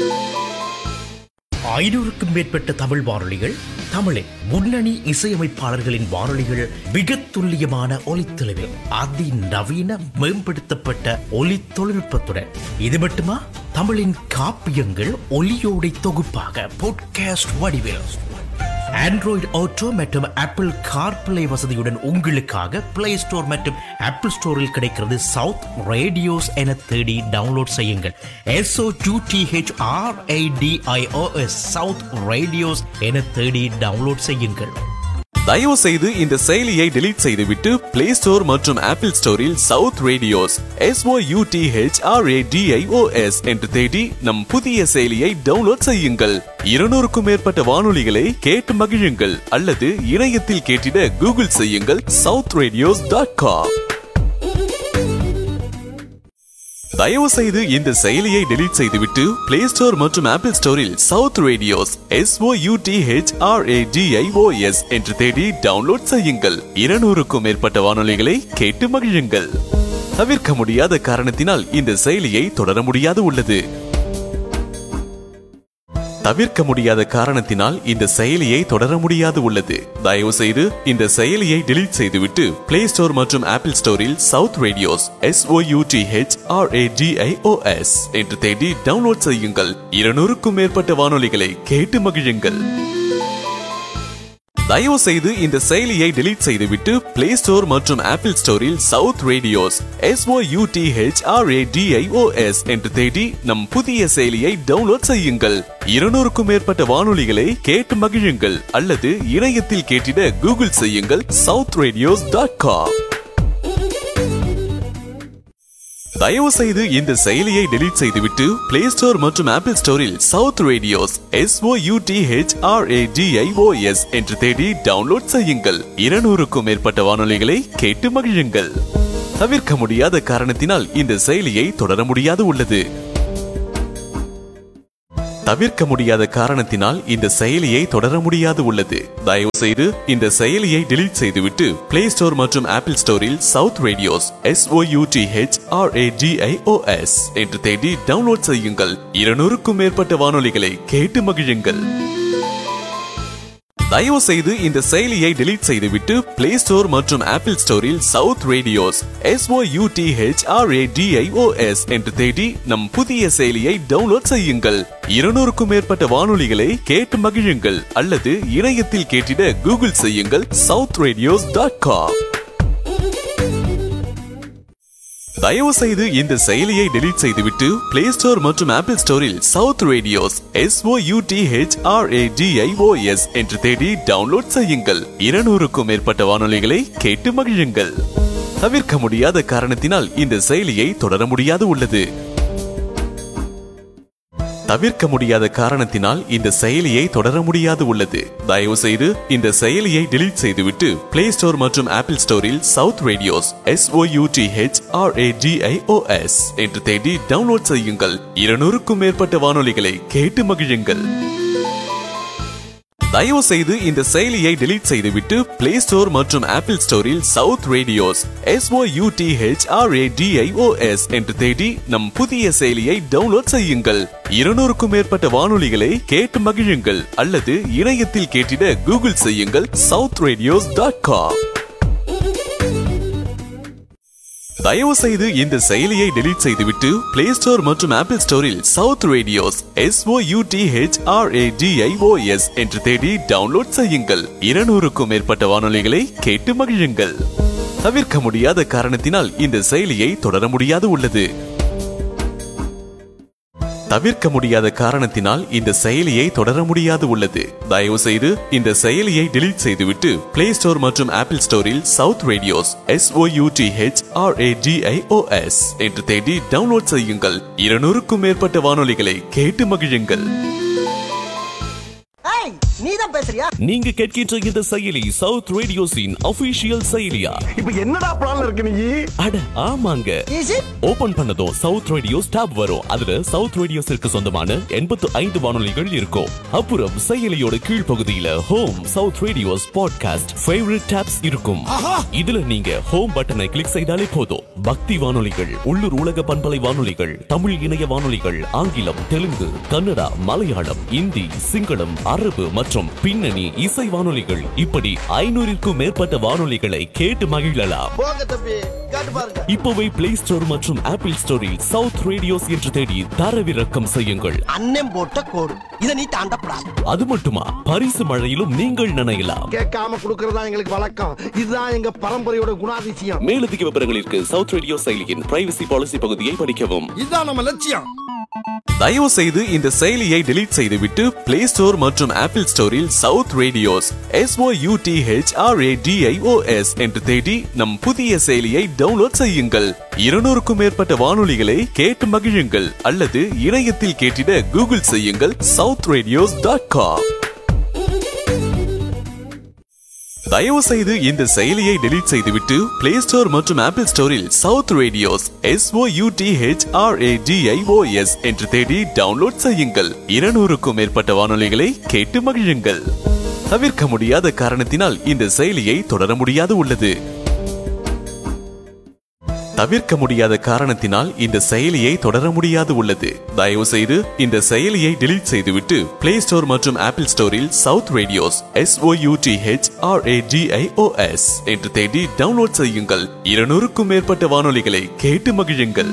ஐநூறுக்கும் மேற்பட்ட தமிழ் வானொலிகள் தமிழின் முன்னணி இசையமைப்பாளர்களின் வானொலிகள் மிக துல்லியமான ஒலித்தொலைவில் அதிநவீன மேம்படுத்தப்பட்ட ஒலி தொழில்நுட்பத்துடன் இது மட்டுமா தமிழின் காப்பியங்கள் ஒலியோடை தொகுப்பாக பாட்காஸ்ட் வடிவில் ஆண்ட்ராய்டு ஆட்டோ மற்றும் ஆப்பிள் கார்பிளே வசதியுடன் உங்களுக்காக பிளே ஸ்டோர் மற்றும் ஆப்பிள் ஸ்டோரில் கிடைக்கிறது சவுத் ரேடியோஸ் என தேடி டவுன்லோட் செய்யுங்கள் எஸ்ஓ டிஹெச்ஆர்ஐடிஐஓஎஸ் சவுத் ரேடியோஸ் என தேடி டவுன்லோட் செய்யுங்கள் தயவு செய்து இந்த செயலியை டெலீட் செய்துவிட்டு பிளே ஸ்டோர் மற்றும் ஆப்பிள் ஸ்டோரில் சவுத் ரேடியோஸ் எஸ் என்று தேடி நம் புதிய செயலியை டவுன்லோட் செய்யுங்கள் இருநூறுக்கும் மேற்பட்ட வானொலிகளை கேட்டு மகிழுங்கள் அல்லது இணையத்தில் கேட்டிட கூகுள் செய்யுங்கள் சவுத் ரேடியோஸ் டாட் காம் தயவு செய்து இந்த செயலியை டெலீட் செய்துவிட்டு பிளே ஸ்டோர் மற்றும் ஆப்பிள் ஸ்டோரில் சவுத் ரேடியோஸ் எஸ் என்று தேடி டவுன்லோட் செய்யுங்கள் இருநூறுக்கும் மேற்பட்ட வானொலிகளை கேட்டு மகிழுங்கள் தவிர்க்க முடியாத காரணத்தினால் இந்த செயலியை தொடர முடியாது உள்ளது தவிர்க்க முடியாத காரணத்தினால் இந்த செயலியை தொடர முடியாது உள்ளது தயவு செய்து இந்த செயலியை டெலீட் செய்துவிட்டு பிளே ஸ்டோர் மற்றும் ஆப்பிள் ஸ்டோரில் சவுத் ரேடியோஸ் எஸ் என்று தேடி டவுன்லோட் செய்யுங்கள் இருநூறுக்கும் மேற்பட்ட வானொலிகளை கேட்டு மகிழுங்கள் தயவு செய்து இந்த செயலியை டெலீட் செய்துவிட்டு பிளே ஸ்டோர் மற்றும் ஆப்பிள் ஸ்டோரில் சவுத் ரேடியோஸ் எஸ் என்று தேடி நம் புதிய செயலியை டவுன்லோட் செய்யுங்கள் இருநூறுக்கும் மேற்பட்ட வானொலிகளை கேட்டு மகிழுங்கள் அல்லது இணையத்தில் கேட்டிட கூகுள் செய்யுங்கள் சவுத் ரேடியோஸ் டாட் காம் தயவு செய்து இந்த செயலியை டெலீட் செய்துவிட்டு பிளே ஸ்டோர் மற்றும் ஆப்பிள் ஸ்டோரில் சவுத் ரேடியோஸ் எஸ் என்று தேடி டவுன்லோட் செய்யுங்கள் இருநூறுக்கும் மேற்பட்ட வானொலிகளை கேட்டு மகிழுங்கள் தவிர்க்க முடியாத காரணத்தினால் இந்த செயலியை தொடர முடியாது உள்ளது தவிர்க்க முடியாத காரணத்தினால் இந்த செயலியை தொடர முடியாது உள்ளது தயவு செய்து இந்த செயலியை டெலீட் செய்துவிட்டு பிளே ஸ்டோர் மற்றும் ஆப்பிள் ஸ்டோரில் சவுத் ரேடியோஸ் எஸ் என்று தேடி டவுன்லோட் செய்யுங்கள் இருநூறுக்கும் மேற்பட்ட வானொலிகளை கேட்டு மகிழுங்கள் தயவு செய்து இந்த செயலியை டெலீட் செய்துவிட்டு பிளே ஸ்டோர் மற்றும் ஆப்பிள் ஸ்டோரில் சவுத் ரேடியோஸ் எஸ் என்று தேடி நம் புதிய செயலியை டவுன்லோட் செய்யுங்கள் இருநூறுக்கும் மேற்பட்ட வானொலிகளை கேட்டு மகிழுங்கள் அல்லது இணையத்தில் கேட்டிட கூகுள் செய்யுங்கள் சவுத் ரேடியோஸ் டாட் காம் தயவு செய்து இந்த செயலியை டெலீட் செய்துவிட்டு பிளே ஸ்டோர் மற்றும் ஆப்பிள் ஸ்டோரில் சவுத் ரேடியோஸ் எஸ் என்று தேடி டவுன்லோட் செய்யுங்கள் இருநூறுக்கும் மேற்பட்ட வானொலிகளை கேட்டு மகிழுங்கள் தவிர்க்க முடியாத காரணத்தினால் இந்த செயலியை தொடர முடியாது உள்ளது தவிர்க்க முடியாத காரணத்தினால் இந்த செயலியை தொடர முடியாது உள்ளது தயவு செய்து இந்த செயலியை டெலீட் செய்துவிட்டு பிளே ஸ்டோர் மற்றும் ஆப்பிள் ஸ்டோரில் சவுத் ரேடியோஸ் எஸ் என்று தேடி டவுன்லோட் செய்யுங்கள் இருநூறுக்கும் மேற்பட்ட வானொலிகளை கேட்டு மகிழுங்கள் தயவு செய்து இந்த செயலியை டெலீட் செய்துவிட்டு பிளே ஸ்டோர் மற்றும் ஆப்பிள் ஸ்டோரில் சவுத் ரேடியோஸ் எஸ் என்று தேடி நம் புதிய செயலியை டவுன்லோட் செய்யுங்கள் இருநூறுக்கும் மேற்பட்ட வானொலிகளை கேட்டு மகிழுங்கள் அல்லது இணையத்தில் கேட்டிட கூகுள் செய்யுங்கள் சவுத் ரேடியோஸ் டாட் காம் தயவு செய்து இந்த செயலியை டெலீட் செய்துவிட்டு பிளே ஸ்டோர் மற்றும் ஆப்பிள் ஸ்டோரில் சவுத் ரேடியோஸ் எஸ் என்று தேடி டவுன்லோட் செய்யுங்கள் இருநூறுக்கும் மேற்பட்ட வானொலிகளை கேட்டு மகிழுங்கள் தவிர்க்க முடியாத காரணத்தினால் இந்த செயலியை தொடர முடியாது உள்ளது தவிர்க்க முடியாத காரணத்தினால் இந்த செயலியை தொடர முடியாது உள்ளது தயவு செய்து இந்த செயலியை டெலீட் செய்துவிட்டு பிளே ஸ்டோர் மற்றும் ஆப்பிள் ஸ்டோரில் சவுத் ரேடியோஸ் எஸ் என்று தேடி டவுன்லோட் செய்யுங்கள் இருநூறுக்கும் மேற்பட்ட வானொலிகளை கேட்டு மகிழுங்கள் ஏய் நீ தான் பேசுறியா நீங்க கேட்கின்ற இந்த செயலி சவுத் ரேடியோஸின் அபிஷியல் செயலியா இப்ப என்னடா பிளான் இருக்கு நீ அட ஆமாங்க ஈஸி ஓபன் பண்ணதும் சவுத் ரேடியோஸ் tab வரும் அதுல சவுத் ரேடியோஸிற்கு சொந்தமான எண்பத்து ஐந்து வானொலிகள் இருக்கும் அப்புறம் செயலியோட கீழ்ப்பகுதியில home South Radios podcast favourite tabs இருக்கும் இதுல நீங்க ஹோம் பட்டனை கிளிக் செய்தாலே போதும் பக்தி வானொலிகள் உள்ளூர் உலக பண்பலை வானொலிகள் தமிழ் இணைய வானொலிகள் ஆங்கிலம் தெலுங்கு கன்னடா மலையாளம் இந்தி சிங்களம் அரபு மற்றும் பின்னணி இசை வானொலிகள் இப்படி ஐநூறிற்கும் மேற்பட்ட வானொலிகளை கேட்டு மகிழலாம் போங்க தம்பி காட்டு பாருங்க இப்போவே பிளே ஸ்டோர் மற்றும் ஆப்பிள் ஸ்டோரில் சவுத் ரேடியோஸ் என்று தேடி தரவிறக்கம் செய்யுங்கள் அண்ணன் போட்ட கோடு இதை நீ தாண்டப்படாது அது மட்டுமா பரிசு மழையிலும் நீங்கள் நினையலாம் கேட்காம குடுக்கறதா எங்களுக்கு வழக்கம் இதுதான் எங்க பரம்பரையோட குணாதிசயம் மேலதிக விவரங்களிற்கு சவுத் ரேடியோ செயலியின் பிரைவசி பாலிசி பகுதியை படிக்கவும் இதுதான் நம்ம லட்சியம் தயவு செய்து இந்த செயலியை டெலீட் செய்துவிட்டு பிளே ஸ்டோர் மற்றும் ஆப்பிள் ஸ்டோரில் சவுத் ரேடியோஸ் எஸ் என்று தேடி நம் புதிய செயலியை டவுன்லோட் செய்யுங்கள் இருநூறுக்கும் மேற்பட்ட வானொலிகளை கேட்டு மகிழுங்கள் அல்லது இணையத்தில் கேட்டிட கூகுள் செய்யுங்கள் சவுத் ரேடியோஸ் டாட் காம் தயவு செய்து இந்த செயலியை டெலீட் செய்துவிட்டு பிளே ஸ்டோர் மற்றும் ஆப்பிள் ஸ்டோரில் சவுத் ரேடியோஸ் எஸ் என்று தேடி டவுன்லோட் செய்யுங்கள் இருநூறுக்கும் மேற்பட்ட வானொலிகளை கேட்டு மகிழுங்கள் தவிர்க்க முடியாத காரணத்தினால் இந்த செயலியை தொடர முடியாது உள்ளது தவிர்க்க முடியாத காரணத்தினால் இந்த செயலியை தொடர முடியாது உள்ளது தயவு செய்து இந்த செயலியை டெலீட் செய்துவிட்டு பிளே ஸ்டோர் மற்றும் ஆப்பிள் ஸ்டோரில் சவுத் ரேடியோஸ் எஸ் என்று தேடி டவுன்லோட் செய்யுங்கள் இருநூறுக்கும் மேற்பட்ட வானொலிகளை கேட்டு மகிழுங்கள்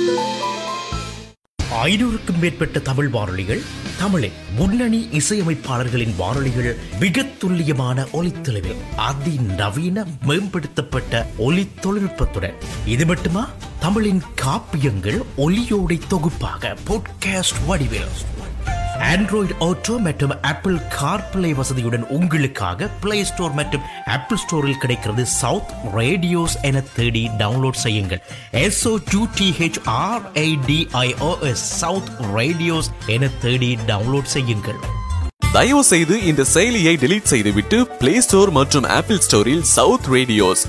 ஐநூறுக்கும் மேற்பட்ட தமிழ் வானொலிகள் தமிழின் முன்னணி இசையமைப்பாளர்களின் வானொலிகள் மிக துல்லியமான ஒலித்தொலைவில் அதிநவீன மேம்படுத்தப்பட்ட ஒலி தொழில்நுட்பத்துடன் இது மட்டுமா தமிழின் காப்பியங்கள் ஒலியோடை தொகுப்பாக பாட்காஸ்ட் வடிவில் ஆண்ட்ராய்டு ஆட்டோ மற்றும் ஆப்பிள் கார்பிளே வசதியுடன் உங்களுக்காக பிளே ஸ்டோர் மற்றும் ஆப்பிள் ஸ்டோரில் கிடைக்கிறது சவுத் ரேடியோஸ் என தேடி டவுன்லோட் செய்யுங்கள் எஸ்ஓ டிஹெச்ஆர்ஐடிஐஓஎஸ் சவுத் ரேடியோஸ் என தேடி டவுன்லோட் செய்யுங்கள் தயவு செய்து இந்த செயலியை டெலீட் செய்துவிட்டு பிளே ஸ்டோர் மற்றும் ஆப்பிள் ஸ்டோரில் சவுத் ரேடியோஸ்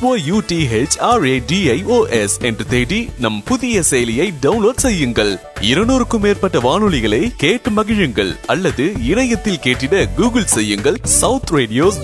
எஸ் என்று தேடி நம் புதிய செயலியை டவுன்லோட் செய்யுங்கள் இருநூறுக்கும் மேற்பட்ட வானொலிகளை கேட்டு மகிழுங்கள் அல்லது இணையத்தில் கேட்டிட கூகுள் செய்யுங்கள் சவுத் ரேடியோஸ்